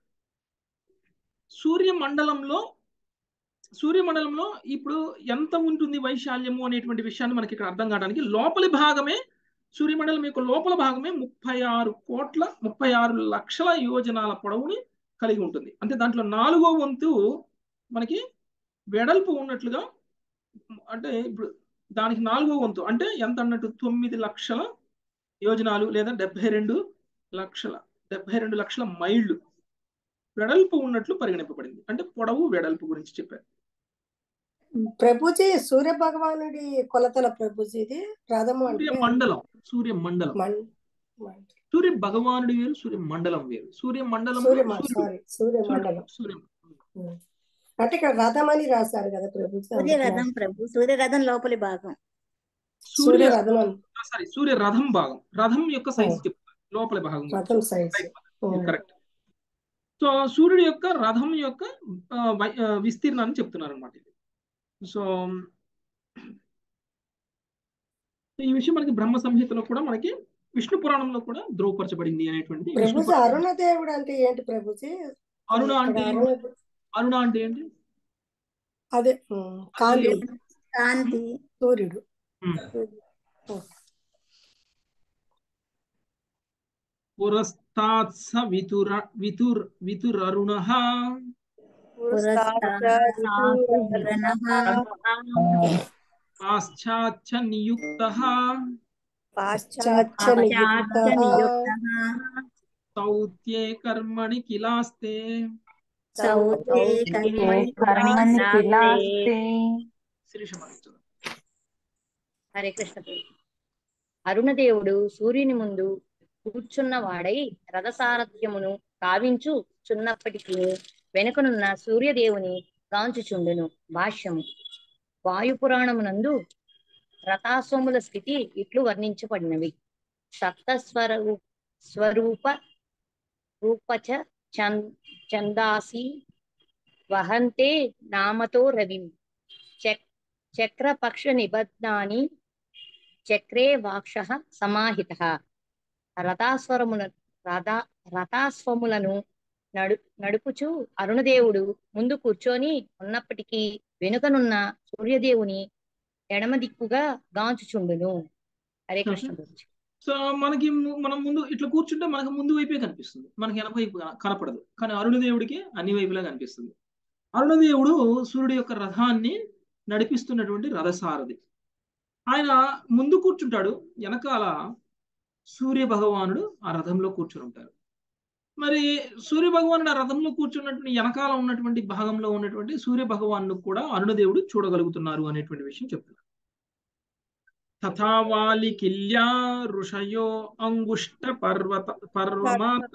సూర్యమండలంలో సూర్యమండలంలో ఇప్పుడు ఎంత ఉంటుంది వైశాల్యము అనేటువంటి విషయాన్ని మనకి ఇక్కడ అర్థం కావడానికి లోపలి భాగమే సూర్యమండలం యొక్క లోపల భాగమే ముప్పై ఆరు కోట్ల ముప్పై ఆరు లక్షల యోజనాల పొడవుని కలిగి ఉంటుంది అంటే దాంట్లో నాలుగో వంతు మనకి వెడల్పు ఉన్నట్లుగా అంటే ఇప్పుడు దానికి నాలుగో వంతు అంటే ఎంత అన్నట్టు తొమ్మిది లక్షల యోజనాలు లేదా డెబ్బై రెండు లక్షల డెబ్బై రెండు లక్షల మైళ్ళు వెడల్పు ఉన్నట్లు పరిగణింపబడింది అంటే పొడవు వెడల్పు గురించి చెప్పారు ప్రభుజీ సూర్య భగవానుడి కొలతల ప్రభుజీ ఇది రథము అంటే సూర్య మండలం సూర్య మండలం మం- మం- సూర్య భగవానుడి వేరు సూర్య మండలం వేరు సూర్య మండలం సూర్య సారీ సూర్య సూర్య మండలం సూర్య ఉం. అంటే ఇక్కడ రథం అని రాశారు కదా ప్రభుజీ సూర్య అందుకని రథం ప్రభు సూర్య రథం లోపలి భాగం సూర్య సూర్య రథం అని సారీ సూర్య రథం భాగం రథం యొక్క సైజ్ ఆ. చెప్తారు లోపల భాగం రథం సైజ్ కరెక్ట్ సో సూర్యుడి యొక్క రథం యొక్క ఆ, వై- ఆ, విస్తీర్ణాన్ని చెప్తున్నారు అనమాట ఇది సో ఈ విషయం మనకి బ్రహ్మ సంహితలో కూడా మనకి విష్ణు పురాణంలో కూడా ధ్రువపరచబడింది అనేటువంటి విష్ణు ప్రభుజీ పురాణం. అరుణ దేవుడు అంటే ఏంటి ప్రభుజీ అరుణ ఇక్కడ అంటే ఏంటి? అరుణ అరుణ అంటే ఏంటి అదే ఉం, కాంతి కాంతి సూర్యుడు ఉమ్. ఉం. పురస్తాత్స వితుర వితుర్ వితురరుణ పాశ్చాచ్చ నియుక్త పాశ్చాత్య నియుక్తః సౌత్యే కర్మణి కిలాస్తే సౌతే కర్మణి కర్మని పిలాస్తే శ్రీషమాచారం హరే కృష్ణ ప్రభు. అరుణదేవుడు సూర్యుని ముందు కూర్చున్న వాడై రథసారథ్యమును కావించు చున్నప్పటికీ వెనుకనున్న సూర్యదేవుని గాంచుచుండును భాష్యము వాయుపురాణమునందు రథాశ్వముల స్థితి ఇట్లు వర్ణించబడినవి సప్తస్వర స్వరూప రూపచ చం- చందాసి వహంతే నామతో రవిం చక్ చక్రపక్ష నిబద్ధాని చక్రే వాక్ష సమాహిత రథాస్వరముల రథ రథాస్వములను నడు నడుపుచు అరుణదేవుడు ముందు కూర్చొని ఉన్నప్పటికీ వెనుకనున్న సూర్యదేవుని ఎడమ దిక్కుగా గాంచుచుండును హరే కృష్ణ గురించి సో మనకి ము- మనం ముందు ఇట్లా కూర్చుంటే మనకు ముందు వైపే కనిపిస్తుంది మనకి వెనక వైపు కన- కనపడదు కానీ అరుణదేవుడికి అన్ని వైపులా కనిపిస్తుంది అరుణదేవుడు సూర్యుడి యొక్క రథాన్ని నడిపిస్తున్నటువంటి రథసారథి ఆయన ముందు కూర్చుంటాడు వెనకాల సూర్య భగవానుడు ఆ రథంలో కూర్చుని ఉంటారు మరి సూర్య భగవానుడు ఆ రథంలో కూర్చున్నటువంటి వెనకాల ఉన్నటువంటి భాగంలో ఉన్నటువంటి సూర్య భగవాను కూడా అరుణదేవుడు చూడగలుగుతున్నారు అనేటువంటి విషయం చెప్తున్నారు తథా వాలి కిల్యా ఋషయో అంగుష్ట పర్వత పర్వమాత్ర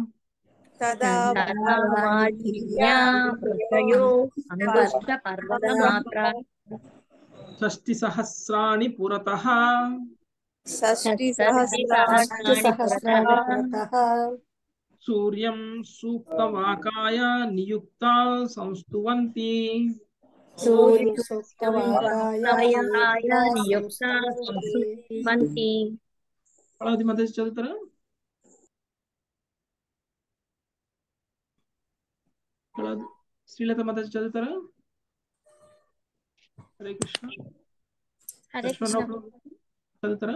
తదా తదావాదిన్యా వృషయో అంగుష్ట పర్వతమాత్ర షష్టి సహస్రాణి పురతః షష్టి షష్టి సహస్రాణి సహస్రాణి పురతః సూర్యం సూక్తవాకాయ నియుక్త సంస్తువంతి సూర్య సూక్తవాకాయ సూర్య నియుక్త సంస్థవంతి. వంతి కళావతి మధ్య చదువుతారా కళావతి శ్రీలత మదర్ చదువుతారా హరే కృష్ణ హరే కృష్ణ లక్ష్మణరావు చదువుతారా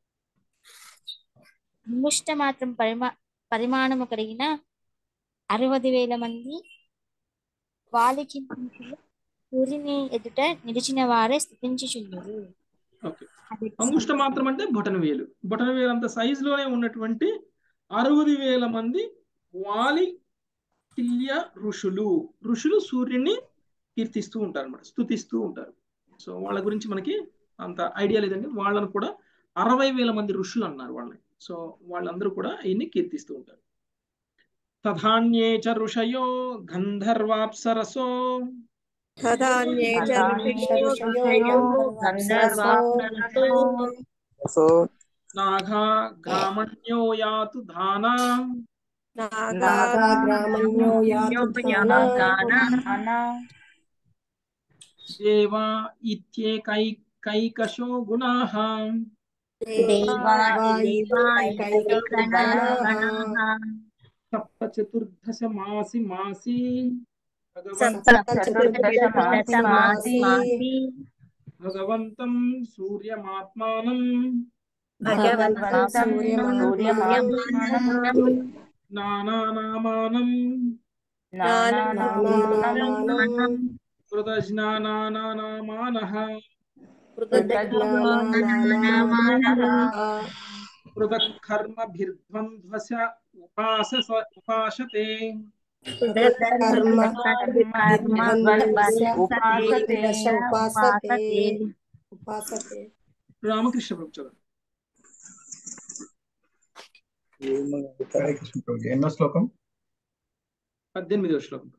ముష్ట మాత్రం పరిమా పరిమాణము కలిగిన అరవది వేల మంది వాలికి సూర్యుని ఎదుట నిలిచిన వారే స్థుతించుచుందరు ఓకే అంగుష్ట మాత్రం అంటే బొటన వేలు బొటన వేలు అంత సైజులోనే ఉన్నటువంటి అరవది వేల మంది వాలి కిల్య ఋషులు ఋషులు సూర్యుని కీర్తిస్తూ ఉంటారు అనమాట స్థుతిస్తూ ఉంటారు సో వాళ్ళ గురించి మనకి అంత ఐడియా లేదండి వాళ్ళను కూడా అరవై వేల మంది ఋషులు అన్నారు వాళ్ళని సో వాళ్ళందరూ కూడా ఈయన్ని కీర్తిస్తూ ఉంటారు తథాన్యే చ ఋషయో గంధర్వాప్సరసో తదాన్యే చ ఋషయో సో నాఘా గ్రామణ్యో యాతు ధానా నాగా గ్రామణ్యో యాతు ధానా దేవా ఇత్యేకైకైకశో గుణాః సప్త చతుర్దశ మాసి మాసి భగవంతం సూర్యమాత్మానం నానానామానం కృతజ్ఞానానామానః పృథక్ కర్మభిర్ధ్వంధ్వస ఉపాసస ఉపాసతే ఉపాసతే రామకృష్ణ ప్రభు చదువు హరే కృష్ణ ప్రభుజీ ఎన్నో శ్లోకం పద్దెనిమిదవ శ్లోకం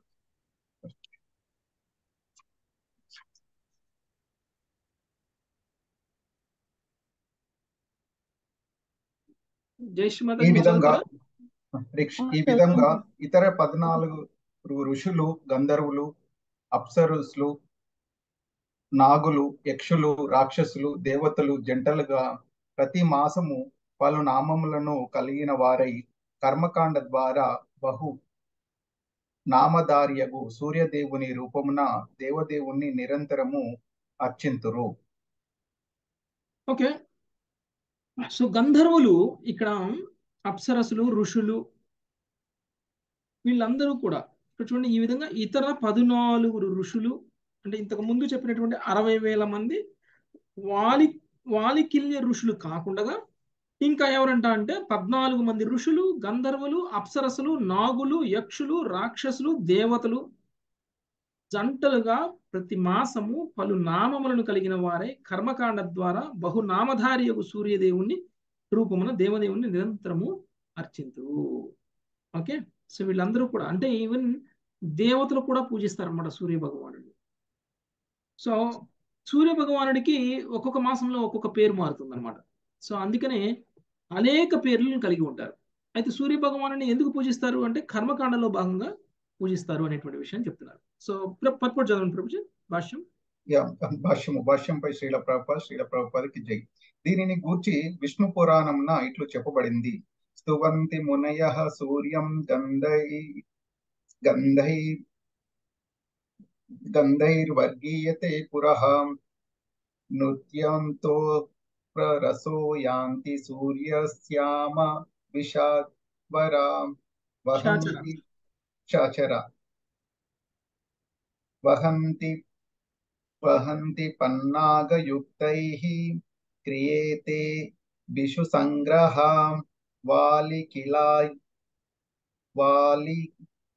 జై శ్రీమతి ఈ విధంగా రిక్ష- ఈ విధంగా ఇతర పద్నాలుగు ఋషులు గంధర్వులు అప్సరసులు నాగులు యక్షులు రాక్షసులు దేవతలు జంటలుగా ప్రతి మాసము పలు నామములను కలిగిన వారై కర్మకాండ ద్వారా బహు నామధార్యగు సూర్యదేవుని రూపమున దేవదేవుణ్ణి నిరంతరము అర్చింతురు ఓకే సో గంధర్వులు ఇక్కడ అప్సరసులు ఋషులు వీళ్ళందరూ కూడా ఇక్కడ చూడండి ఈ విధంగా ఇతర పద్నాలుగు ఋషులు అంటే ఇంతకు ముందు చెప్పినటువంటి అరవై వేల మంది వాలి వాలికిల్య ఋషులు కాకుండా ఇంకా ఎవరంట అంటే పద్నాలుగు మంది ఋషులు గంధర్వులు అప్సరసులు నాగులు యక్షులు రాక్షసులు దేవతలు జంటలుగా ప్రతి మాసము పలు నామములను కలిగిన వారే కర్మకాండ ద్వారా బహునామధారియగు సూర్యదేవుణ్ణి రూపమున దేవదేవుణ్ణి నిరంతరము అర్చింతురు ఓకే సో వీళ్ళందరూ కూడా అంటే ఈవెన్ దేవతలు కూడా పూజిస్తారన్నమాట సూర్య భగవానుడు సో సూర్య భగవానుడికి ఒక్కొక్క మాసంలో ఒక్కొక్క పేరు మారుతుంది అనమాట సో అందుకనే అనేక పేర్లను కలిగి ఉంటారు అయితే సూర్య భగవానుని ఎందుకు పూజిస్తారు అంటే కర్మకాండలో భాగంగా పూజిస్తారు అనేటువంటి విషయం చెప్తున్నారు సో పర్పట్ చదవండి ప్రభుజీ భాష్యం యా, భాష్యము భాష్యంపై శ్రీల ప్రభుపాద శ్రీల ప్రభుపాదకి జై దీనిని గూర్చి విష్ణు పురాణంన ఇట్లు చెప్పబడింది స్తువంతి మునయ సూర్యం గంధై గంధై గంధైర్వర్గీయతే పురః నృత్యంతో ప్రరసో యాంతి సూర్యస్యామ విషాద్వరా వహంతి చాచర వహంతి వహంతి పన్నాగయుక్తైః క్రియేతే విషు సంగ్రహ వాలికిలా వాలి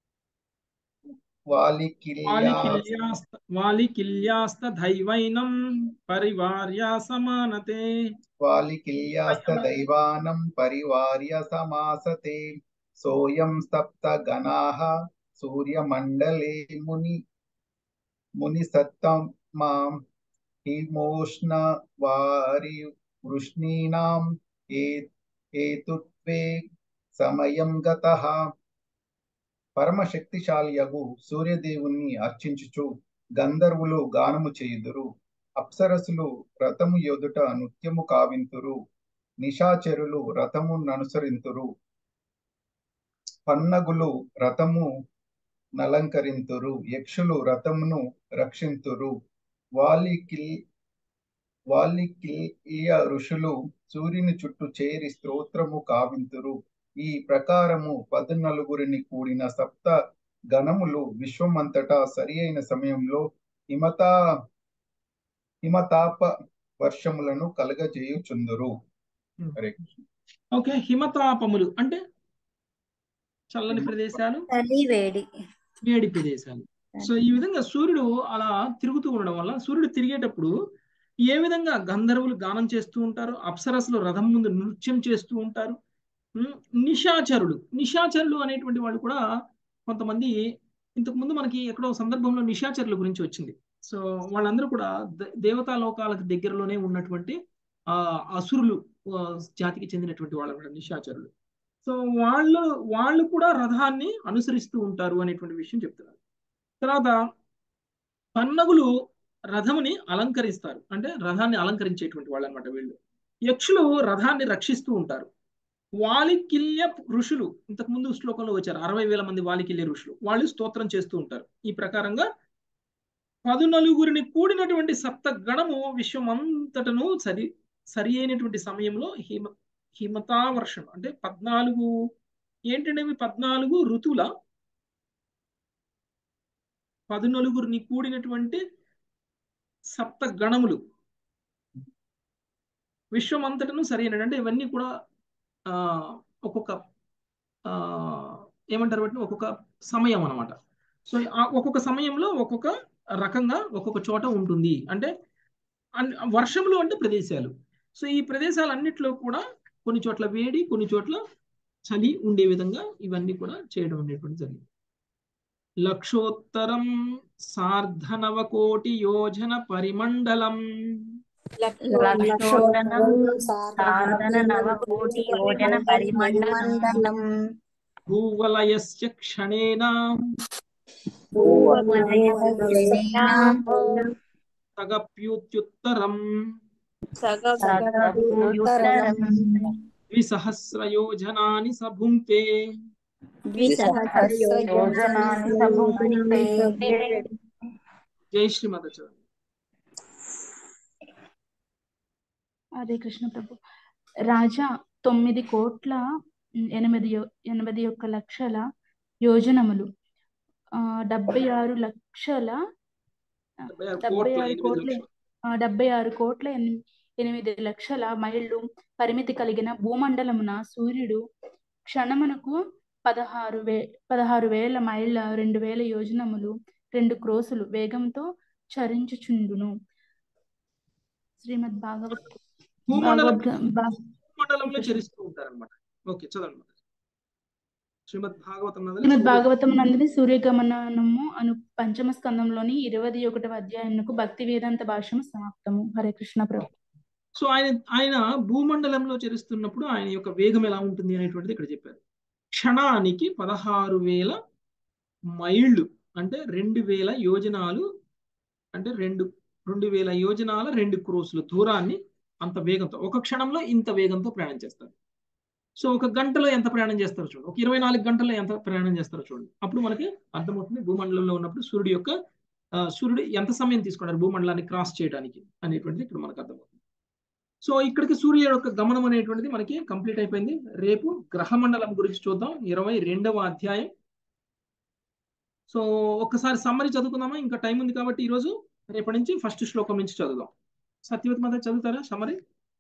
వాలికిల్యా వాలికిల్యాస్త వాలికిల్యాస్త దైవైనం పరివార్య సమానతే వాలికిల్యాస్త దైవానం పరివార్య సమాసతే సోయం సప్త గణాః సూర్యమండలే ముని ముని సత్తమాం హిమోష్ణ వారి వృష్ణీనాం ఏ ఏతుత్వే సమయం గతః పరమశక్తిశాలియగు సూర్యదేవుణ్ణి అర్చించుచు గంధర్వులు గానము చేయుదురు అప్సరసులు రథము ఎదుట నృత్యము కావింతురు నిశాచరులు రథము ననుసరింతురు పన్నగులు రథము నలంకరింతురు యక్షులు రథమును రక్షింతురు వాలికిల్ వాలికిల్య ఋషులు సూర్యుని చుట్టూ చేరి స్తోత్రము కావింతురు ఈ ప్రకారము పద్నలుగురిని కూడిన సప్త గణములు విశ్వమంతటా సరి అయిన సమయంలో హిమతా హిమతాప వర్షములను కలగజేయుచుందురు హరే కృష్ణ ఓకే హిమతాపములు అంటే చల్లని ప్రదేశాలు చలి వేడి వేడి ప్రదేశాలు సో ఈ విధంగా సూర్యుడు అలా తిరుగుతూ ఉండడం వల్ల సూర్యుడు తిరిగేటప్పుడు ఏ విధంగా గంధర్వులు గానం చేస్తూ ఉంటారు అప్సరస్సులు రథం ముందు నృత్యం చేస్తూ ఉంటారు ఉమ్, నిశాచరులు నిశాచరులు అనేటువంటి వాళ్ళు కూడా కొంతమంది ఇంతకు ముందు మనకి ఎక్కడో సందర్భంలో నిశాచరుల గురించి వచ్చింది సో వాళ్ళందరూ కూడా ద- దేవతా లోకాలకు దగ్గరలోనే ఉన్నటువంటి ఆ అసురులు ఆ, జాతికి చెందినటువంటి వాళ్ళు అన్నమాట నిశాచరులు సో వాళ్ళు వాళ్ళు కూడా రథాన్ని అనుసరిస్తూ ఉంటారు అనేటువంటి విషయం చెప్తున్నారు తర్వాత పన్నగులు రథముని అలంకరిస్తారు అంటే రథాన్ని అలంకరించేటువంటి వాళ్ళు అనమాట వీళ్ళు యక్షులు రథాన్ని రక్షిస్తూ ఉంటారు వాలికిల్య ఋషులు ఇంతకు ముందు శ్లోకంలో వచ్చారు అరవై వేల మంది వాలికిల్య ఋషులు వాళ్ళు స్తోత్రం చేస్తూ ఉంటారు ఈ ప్రకారంగా పదునలుగురిని కూడినటువంటి సప్త గణము విశ్వమంతటను సరి సరి అయినటువంటి సమయంలో హిమ హిమతావర్షం అంటే పద్నాలుగు ఏంటంటే ఇవి పద్నాలుగు ఋతువుల పదునలుగురిని కూడినటువంటి సప్త గణములు విశ్వమంతటను సరైన అంటే ఇవన్నీ కూడా ఆ ఒక్కొక్క ఆ ఏమంటారు వాటిని ఒక్కొక్క సమయం అన్నమాట సో ఆ ఒక్కొక్క సమయంలో ఒక్కొక్క రకంగా ఒక్కొక్క చోట ఉంటుంది అంటే అన్- వర్షములు అంటే ప్రదేశాలు సో ఈ ప్రదేశాలన్నిట్లో కూడా కొన్ని చోట్ల వేడి కొన్ని చోట్ల చలి ఉండే విధంగా ఇవన్నీ కూడా చేయడం అనేటువంటి జరిగింది లక్షోత్తరం సార్ధనవకోటి యోజన పరిమండలం లక్షోత్తరం సాధన నవకోటి యోజన పరిమండలం మండలం భూవలయస్య క్షణేన తగప్యూత్యుత్తరం సగభూయుత్తరం ద్విసహస్రయోజనాని సభుంక్తే యోజనాని సభుంక్తే జై శ్రీమద చరణ్ హరే కృష్ణ ప్రభు రాజా తొమ్మిది కోట్ల ఎనిమిది యొ- ఎనిమిది ఒక్క లక్షల యోజనములు ఆ, డెబ్బై ఆరు లక్షల డెబ్బై ఆరు డెబ్బై కోట్ల ఆరు ఎనిమిది కోట్ల లక్షలు ఆ, డెబ్బై ఆరు కోట్ల ఎని- ఎనిమిది లక్షల మైళ్ళు పరిమితి కలిగిన భూమండలమున సూర్యుడు క్షణమునకు పదహారు వే పదహారు వేల మైళ్ళ రెండు వేల యోజనములు రెండు క్రోసులు వేగంతో చరించుచుండును శ్రీమద్ భాగవత్ భూమండలం భాగవద్ భా- భూమండలంలో కృష్ణ. చరిస్తూ ఉంటారన్నమాట ఓకే చదవండి శ్రీమద్ భాగవతం నందలి శ్రీమద్ సూర్య భాగవతం నందని సూర్యగమనము అను పంచమ స్కందంలోని ఇరవై ఒకటవ అధ్యాయంకు భక్తి వేదాంత భాష్యము సమాప్తము హరే కృష్ణ ప్రభు సో ఆయన ఆయన భూమండలంలో చరిస్తున్నప్పుడు ఆయన యొక్క వేగం ఎలా ఉంటుంది అనేటువంటిది ఇక్కడ చెప్పారు క్షణానికి పదహారు వేల మైళ్ళు అంటే రెండు వేల యోజనాలు అంటే రెండు రెండు వేల యోజనాల రెండు క్రోసుల దూరాన్ని అంత వేగంతో ఒక క్షణంలో ఇంత వేగంతో ప్రయాణం చేస్తారు సో ఒక గంటలో ఎంత ప్రయాణం చేస్తారో చూడండి ఒక ఇరవై నాలుగు గంటల్లో ఎంత ప్రయాణం చేస్తారో చూడండి అప్పుడు మనకి అర్థమవుతుంది భూమండలంలో ఉన్నప్పుడు సూర్యుడు యొక్క ఆ, సూర్యుడు ఎంత సమయం తీసుకున్నారు భూమండలాన్ని క్రాస్ చేయడానికి అనేటువంటిది ఇక్కడ మనకు అర్థమవుతుంది సో ఇక్కడికి సూర్య యొక్క గమనం అనేటువంటిది మనకి కంప్లీట్ అయిపోయింది రేపు గ్రహమండలం గురించి చూద్దాం ఇరవై రెండవ అధ్యాయం సో ఒక్కసారి సమ్మరి చదువుకుందామా ఇంకా టైం ఉంది కాబట్టి ఈరోజు రేపటి నుంచి ఫస్ట్ శ్లోకం నుంచి చదువుదాం సత్యవతి మాత చదువుతారా సమ్మరి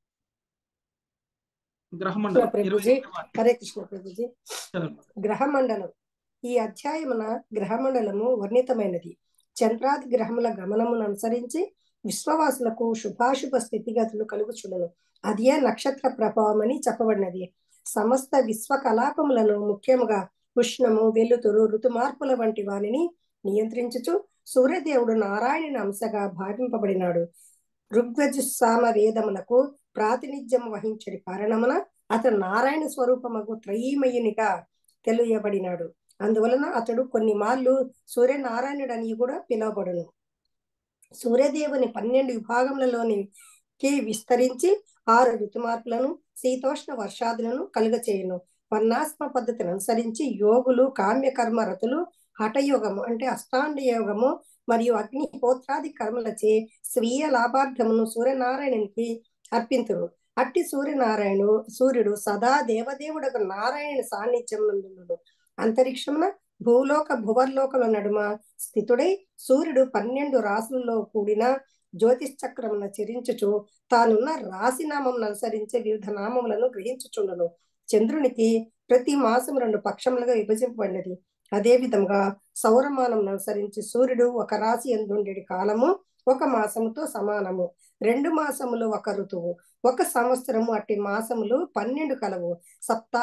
గ్రహమండలం ఇరవై ప్రభుజీ రెండవ అధ్యాయం. హరే కృష్ణ ప్రభుజీ చదవండి మాత. గ్రహమండలం ఈ అధ్యాయమున గ్రహమండలము వర్ణితమైనది చంద్రాది గ్రహముల గమనమును అనుసరించి విశ్వవాసులకు శుభాశుభ స్థితిగతులు కలుగుచుండును అదే నక్షత్ర ప్రభావం అని చెప్పబడినది సమస్త విశ్వ కలాపములను ముఖ్యముగా ఉష్ణము వెలుతురు ఋతుమార్పుల వంటి వానిని నియంత్రించుచు సూర్యదేవుడు నారాయణుని అంశగా భావింపబడినాడు ఋగ్వజుస్సామ వేదములకు ప్రాతినిధ్యం వహించడి కారణమున అతడు నారాయణ స్వరూపమగు త్రయీమయునిగా తెలియబడినాడు అందువలన అతడు కొన్ని మార్లు సూర్యనారాయణుడని కూడా పిలువబడును సూర్యదేవుని పన్నెండు విభాగములలోనికి విస్తరించి ఆరు ఋతుమార్పులను శీతోష్ణ వర్షాదులను కలుగచేయును వర్ణాశ్మ పద్ధతిని అనుసరించి యోగులు కామ్యకర్మ రతులు హఠయోగము అంటే అష్టాండ యోగము మరియు అగ్నిహోత్రాది కర్మలచే స్వీయ లాభార్థమును సూర్యనారాయణునికి అర్పింతురు అట్టి సూర్యనారాయణు సూర్యుడు సదా దేవదేవుడకు నారాయణ సాన్నిధ్యం నందుడు అంతరిక్షమున భూలోక భువర్లోకల నడుమ స్థితుడై సూర్యుడు పన్నెండు రాసులలో కూడిన జ్యోతిష్ చక్రమున చెరించుచు తానున్న రాశి నామం అనుసరించే వివిధ నామములను గ్రహించుచుండును చంద్రునికి ప్రతి మాసం రెండు పక్షములుగా విభజింపబడినది అదే విధంగా సౌరమానం అనుసరించి సూర్యుడు ఒక రాశి ఎందుండేది కాలము ఒక మాసముతో సమానము రెండు మాసములు ఒక ఋతువు ఒక సంవత్సరము అట్టి మాసములు పన్నెండు కలవు సప్త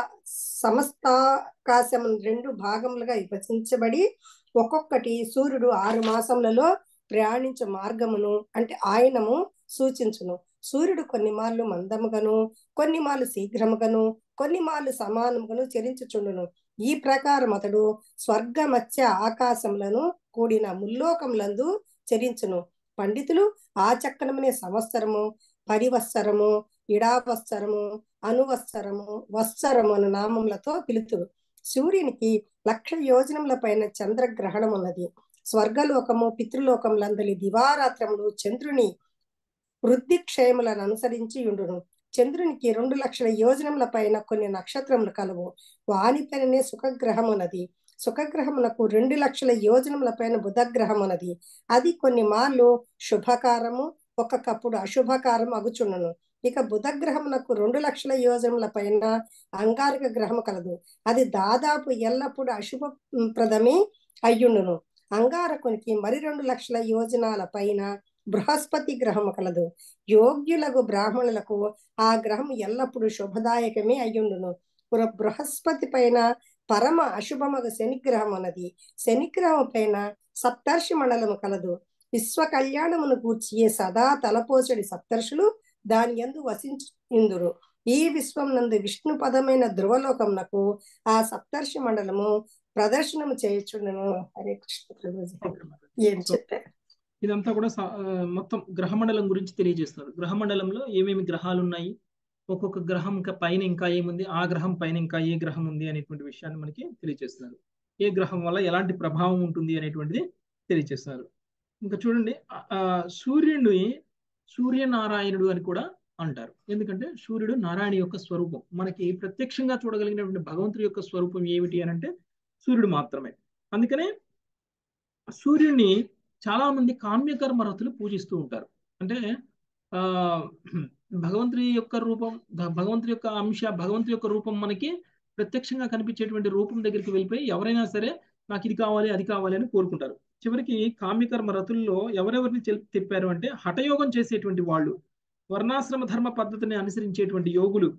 సమస్తాకాశము రెండు భాగములుగా విభజించబడి ఒక్కొక్కటి సూర్యుడు ఆరు మాసములలో ప్రయాణించే మార్గమును అంటే ఆయనము సూచించును సూర్యుడు కొన్ని మార్లు మందముగాను కొన్ని మార్లు శీఘ్రముగాను కొన్ని మార్లు సమానముగాను చరించుచుండును ఈ ప్రకారం అతడు స్వర్గ మత్స్య ఆకాశములను కూడిన ముల్లోకములందు చరించును పండితులు ఆ చక్రమనే సంవత్సరము పరివత్సరము ఇడావత్సరము అనువత్సరము వత్సరము అను నామములతో పిలుతురు సూర్యునికి లక్ష యోజనముల పైన చంద్రగ్రహణం ఉన్నది స్వర్గలోకము పితృలోకములందలి దివారాత్రములు చంద్రుని వృద్ధి క్షయములను అనుసరించి ఉండును చంద్రునికి రెండు లక్షల యోజనముల పైన కొన్ని నక్షత్రములు కలవు వానిపైననే సుఖగ్రహం ఉన్నది సుఖగ్రహమునకు రెండు లక్షల యోజనముల పైన బుధగ్రహం ఉన్నది అది కొన్ని మార్లు శుభకారము ఒక్కొక్కప్పుడు అశుభకారం అగుచుండును ఇక బుధగ్రహమునకు రెండు లక్షల యోజనముల పైన అంగారక గ్రహము కలదు అది దాదాపు ఎల్లప్పుడూ అశుభప్రదమే అయ్యుండును అంగారకునికి మరి రెండు లక్షల యోజనాల పైన బృహస్పతి గ్రహము కలదు యోగ్యులకు బ్రాహ్మణులకు ఆ గ్రహం ఎల్లప్పుడూ శుభదాయకమే అయ్యుండును బృహస్పతి పైన పరమ అశుభమగు శనిగ్రహం అన్నది శనిగ్రహం పైన సప్తర్షి మండలము కలదు విశ్వ కళ్యాణమును గూర్చి సదా తలపోచడి సప్తర్షులు దాని ఎందు వసించుందురు ఈ విశ్వం నందు విష్ణు పదమైన ధ్రువలోకమునకు ఆ సప్తర్షి మండలము ప్రదర్శనము చేయుచుండను హరే కృష్ణ ప్రభుజీ ఏం చెప్పారు ఇదంతా కూడా మొత్తం గ్రహమండలం గురించి తెలియజేస్తున్నారు గ్రహమండలంలో ఏమేమి గ్రహాలు ఉన్నాయి ఒక్కొక్క గ్రహం పైన ఇంకా ఏముంది ఆ గ్రహం పైన ఇంకా ఏ గ్రహం ఉంది అనేటువంటి విషయాన్ని మనకి తెలియజేస్తున్నారు ఏ గ్రహం వల్ల ఎలాంటి ప్రభావం ఉంటుంది అనేటువంటిది తెలియజేస్తున్నారు ఇంకా చూడండి సూర్యుడిని సూర్యనారాయణుడు అని కూడా అంటారు ఎందుకంటే సూర్యుడు నారాయణ యొక్క స్వరూపం మనకి ప్రత్యక్షంగా చూడగలిగినటువంటి భగవంతుడి యొక్క స్వరూపం ఏమిటి అని అంటే సూర్యుడు మాత్రమే అందుకనే సూర్యుడిని చాలా మంది కామ్యకర్మ రతులు పూజిస్తూ ఉంటారు అంటే ఆ భగవంతుడి యొక్క రూపం భగవంతుడి యొక్క అంశ భగవంతుడి యొక్క రూపం మనకి ప్రత్యక్షంగా కనిపించేటువంటి రూపం దగ్గరికి వెళ్ళిపోయి ఎవరైనా సరే నాకు ఇది కావాలి అది కావాలి అని కోరుకుంటారు చివరికి కామ్యకర్మ రతుల్లో ఎవరెవరిని చెప్పారు అంటే హఠయోగం చేసేటువంటి వాళ్ళు వర్ణాశ్రమ ధర్మ పద్ధతిని అనుసరించేటువంటి యోగులు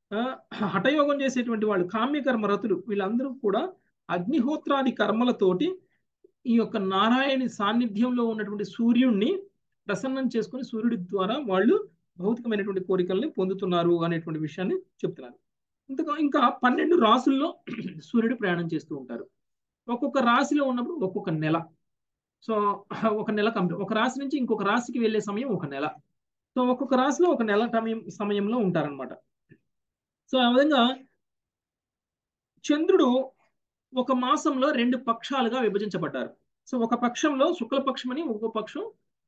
హఠయోగం చేసేటువంటి వాళ్ళు కామ్యకర్మ రతులు వీళ్ళందరూ కూడా అగ్నిహోత్రాది కర్మలతోటి ఈ యొక్క నారాయణి సాన్నిధ్యంలో ఉన్నటువంటి సూర్యుడిని ప్రసన్నం చేసుకుని సూర్యుడి ద్వారా వాళ్ళు భౌతికమైనటువంటి కోరికల్ని పొందుతున్నారు అనేటువంటి విషయాన్ని చెప్తున్నారు ఇంతగా ఇంకా పన్నెండు రాసుల్లో సూర్యుడు ప్రయాణం చేస్తూ ఉంటారు ఒక్కొక్క రాశిలో ఉన్నప్పుడు ఒక్కొక్క నెల సో ఒక నెల కంప్లీట్ ఒక రాశి నుంచి ఇంకొక రాశికి వెళ్ళే సమయం ఒక నెల సో ఒక్కొక్క రాశిలో ఒక నెల సమయం సమయంలో ఉంటారనమాట సో ఆ విధంగా చంద్రుడు ఒక మాసంలో రెండు పక్షాలుగా విభజించబడ్డారు సో ఒక పక్షంలో శుక్లపక్షం అని ఇంకో పక్షం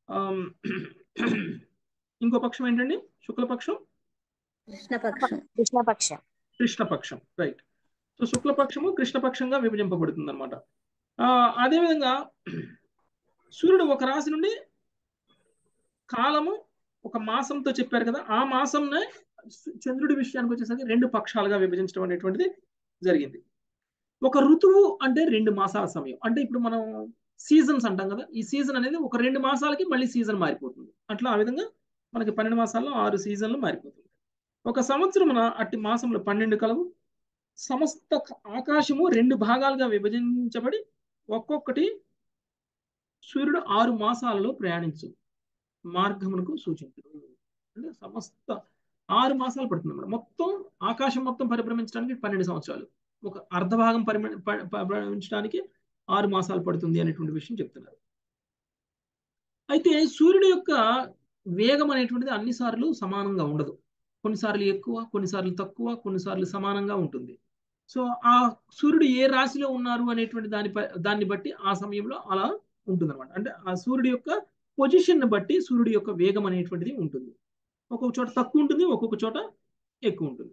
ఇంకో పక్షం ఏంటండి శుక్లపక్షం కృష్ణపక్షం కృష్ణపక్షం కృష్ణపక్షం రైట్ సో శుక్లపక్షము కృష్ణపక్షంగా విభజింపబడుతుంది అనమాట అదేవిధంగా సూర్యుడు ఒక రాశి నుండి కాలము ఒక మాసంతో చెప్పారు కదా ఆ మాసంనే చంద్రుడి విషయానికి వచ్చేసరికి రెండు పక్షాలుగా విభజించడం అనేటువంటిది జరిగింది ఒక ఋతువు అంటే రెండు మాసాల సమయం అంటే ఇప్పుడు మనం సీజన్స్ అంటాం కదా ఈ సీజన్ అనేది ఒక రెండు మాసాలకి మళ్ళీ సీజన్ మారిపోతుంది అట్లా ఆ విధంగా మనకి పన్నెండు మాసాల్లో ఆరు సీజన్లు మారిపోతుంది ఒక సంవత్సరం అట్టి మాసంలో పన్నెండు కలవు సమస్త ఆకాశము రెండు భాగాలుగా విభజించబడి ఒక్కొక్కటి సూర్యుడు ఆరు మాసాలలో ప్రయాణించు మార్గమునకు సూచించడు అంటే సమస్త ఆరు మాసాలు పడుతుంది అన్నమాట మొత్తం ఆకాశం మొత్తం పరిభ్రమించడానికి పన్నెండు సంవత్సరాలు ఒక అర్ధ భాగం పరిభ్రమించడానికి ఆరు మాసాలు పడుతుంది అనేటువంటి విషయం చెప్తున్నారు అయితే సూర్యుడు యొక్క వేగం అనేటువంటిది అన్నిసార్లు సమానంగా ఉండదు కొన్నిసార్లు ఎక్కువ కొన్నిసార్లు తక్కువ కొన్నిసార్లు సమానంగా ఉంటుంది సో ఆ సూర్యుడు ఏ రాశిలో ఉన్నారు అనేటువంటి దాని దాన్ని బట్టి ఆ సమయంలో అలా ఉంటుంది అనమాట అంటే ఆ సూర్యుడి యొక్క పొజిషన్ బట్టి సూర్యుడి యొక్క వేగం అనేటువంటిది ఉంటుంది ఒక్కొక్క చోట తక్కువ ఉంటుంది ఒక్కొక్క చోట ఎక్కువ ఉంటుంది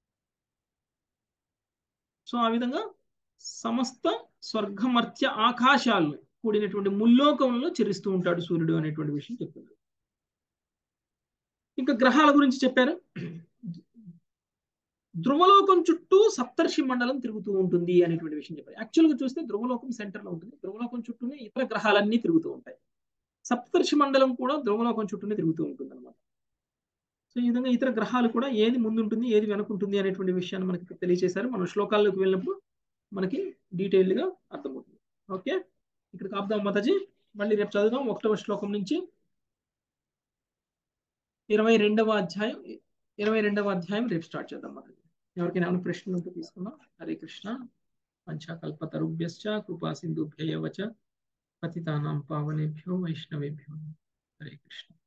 సో ఆ విధంగా సమస్త స్వర్గమర్త్య ఆకాశాలను కూడినటువంటి ముల్లోకంలో చెరిస్తూ ఉంటాడు సూర్యుడు అనేటువంటి విషయం చెప్తున్నారు ఇంకా గ్రహాల గురించి చెప్పారు ధ్రువలోకం చుట్టూ సప్తర్షి మండలం తిరుగుతూ ఉంటుంది అనేటువంటి విషయం చెప్పారు యాక్చువల్గా చూస్తే ధ్రువలోకం సెంటర్లో ఉంటుంది ధ్రువలోకం చుట్టూనే ఇతర గ్రహాలన్నీ తిరుగుతూ ఉంటాయి సప్తర్షి మండలం కూడా ధ్రువలోకం చుట్టూనే తిరుగుతూ ఉంటుంది అనమాట సో ఈ విధంగా ఇతర గ్రహాలు కూడా ఏది ముందుంటుంది ఏది వెనుకుంటుంది అనేటువంటి విషయాన్ని మనకి తెలియజేశారు మనం శ్లోకాల్లోకి వెళ్ళినప్పుడు మనకి డీటెయిల్డ్గా అర్థమవుతుంది ఓకే ఇక్కడ కాపుదాం మాతాజీ మళ్ళీ రేపు చదువుదాం ఒకటవ శ్లోకం నుంచి ఇరవై రెండవ అధ్యాయం ఇరవై రెండవ అధ్యాయం రేపు స్టార్ట్ చేద్దాం మాతాజీ ఎవరికైనా ఏమైనా ప్రశ్నలు ఉంటే తీసుకుందాం హరే కృష్ణ పంచాకల్పతరుభ్యశ్చ కృపా సింధుభ్యవ చ పతితానాం పావనేభ్యో వైష్ణవేభ్యో హరే కృష్ణ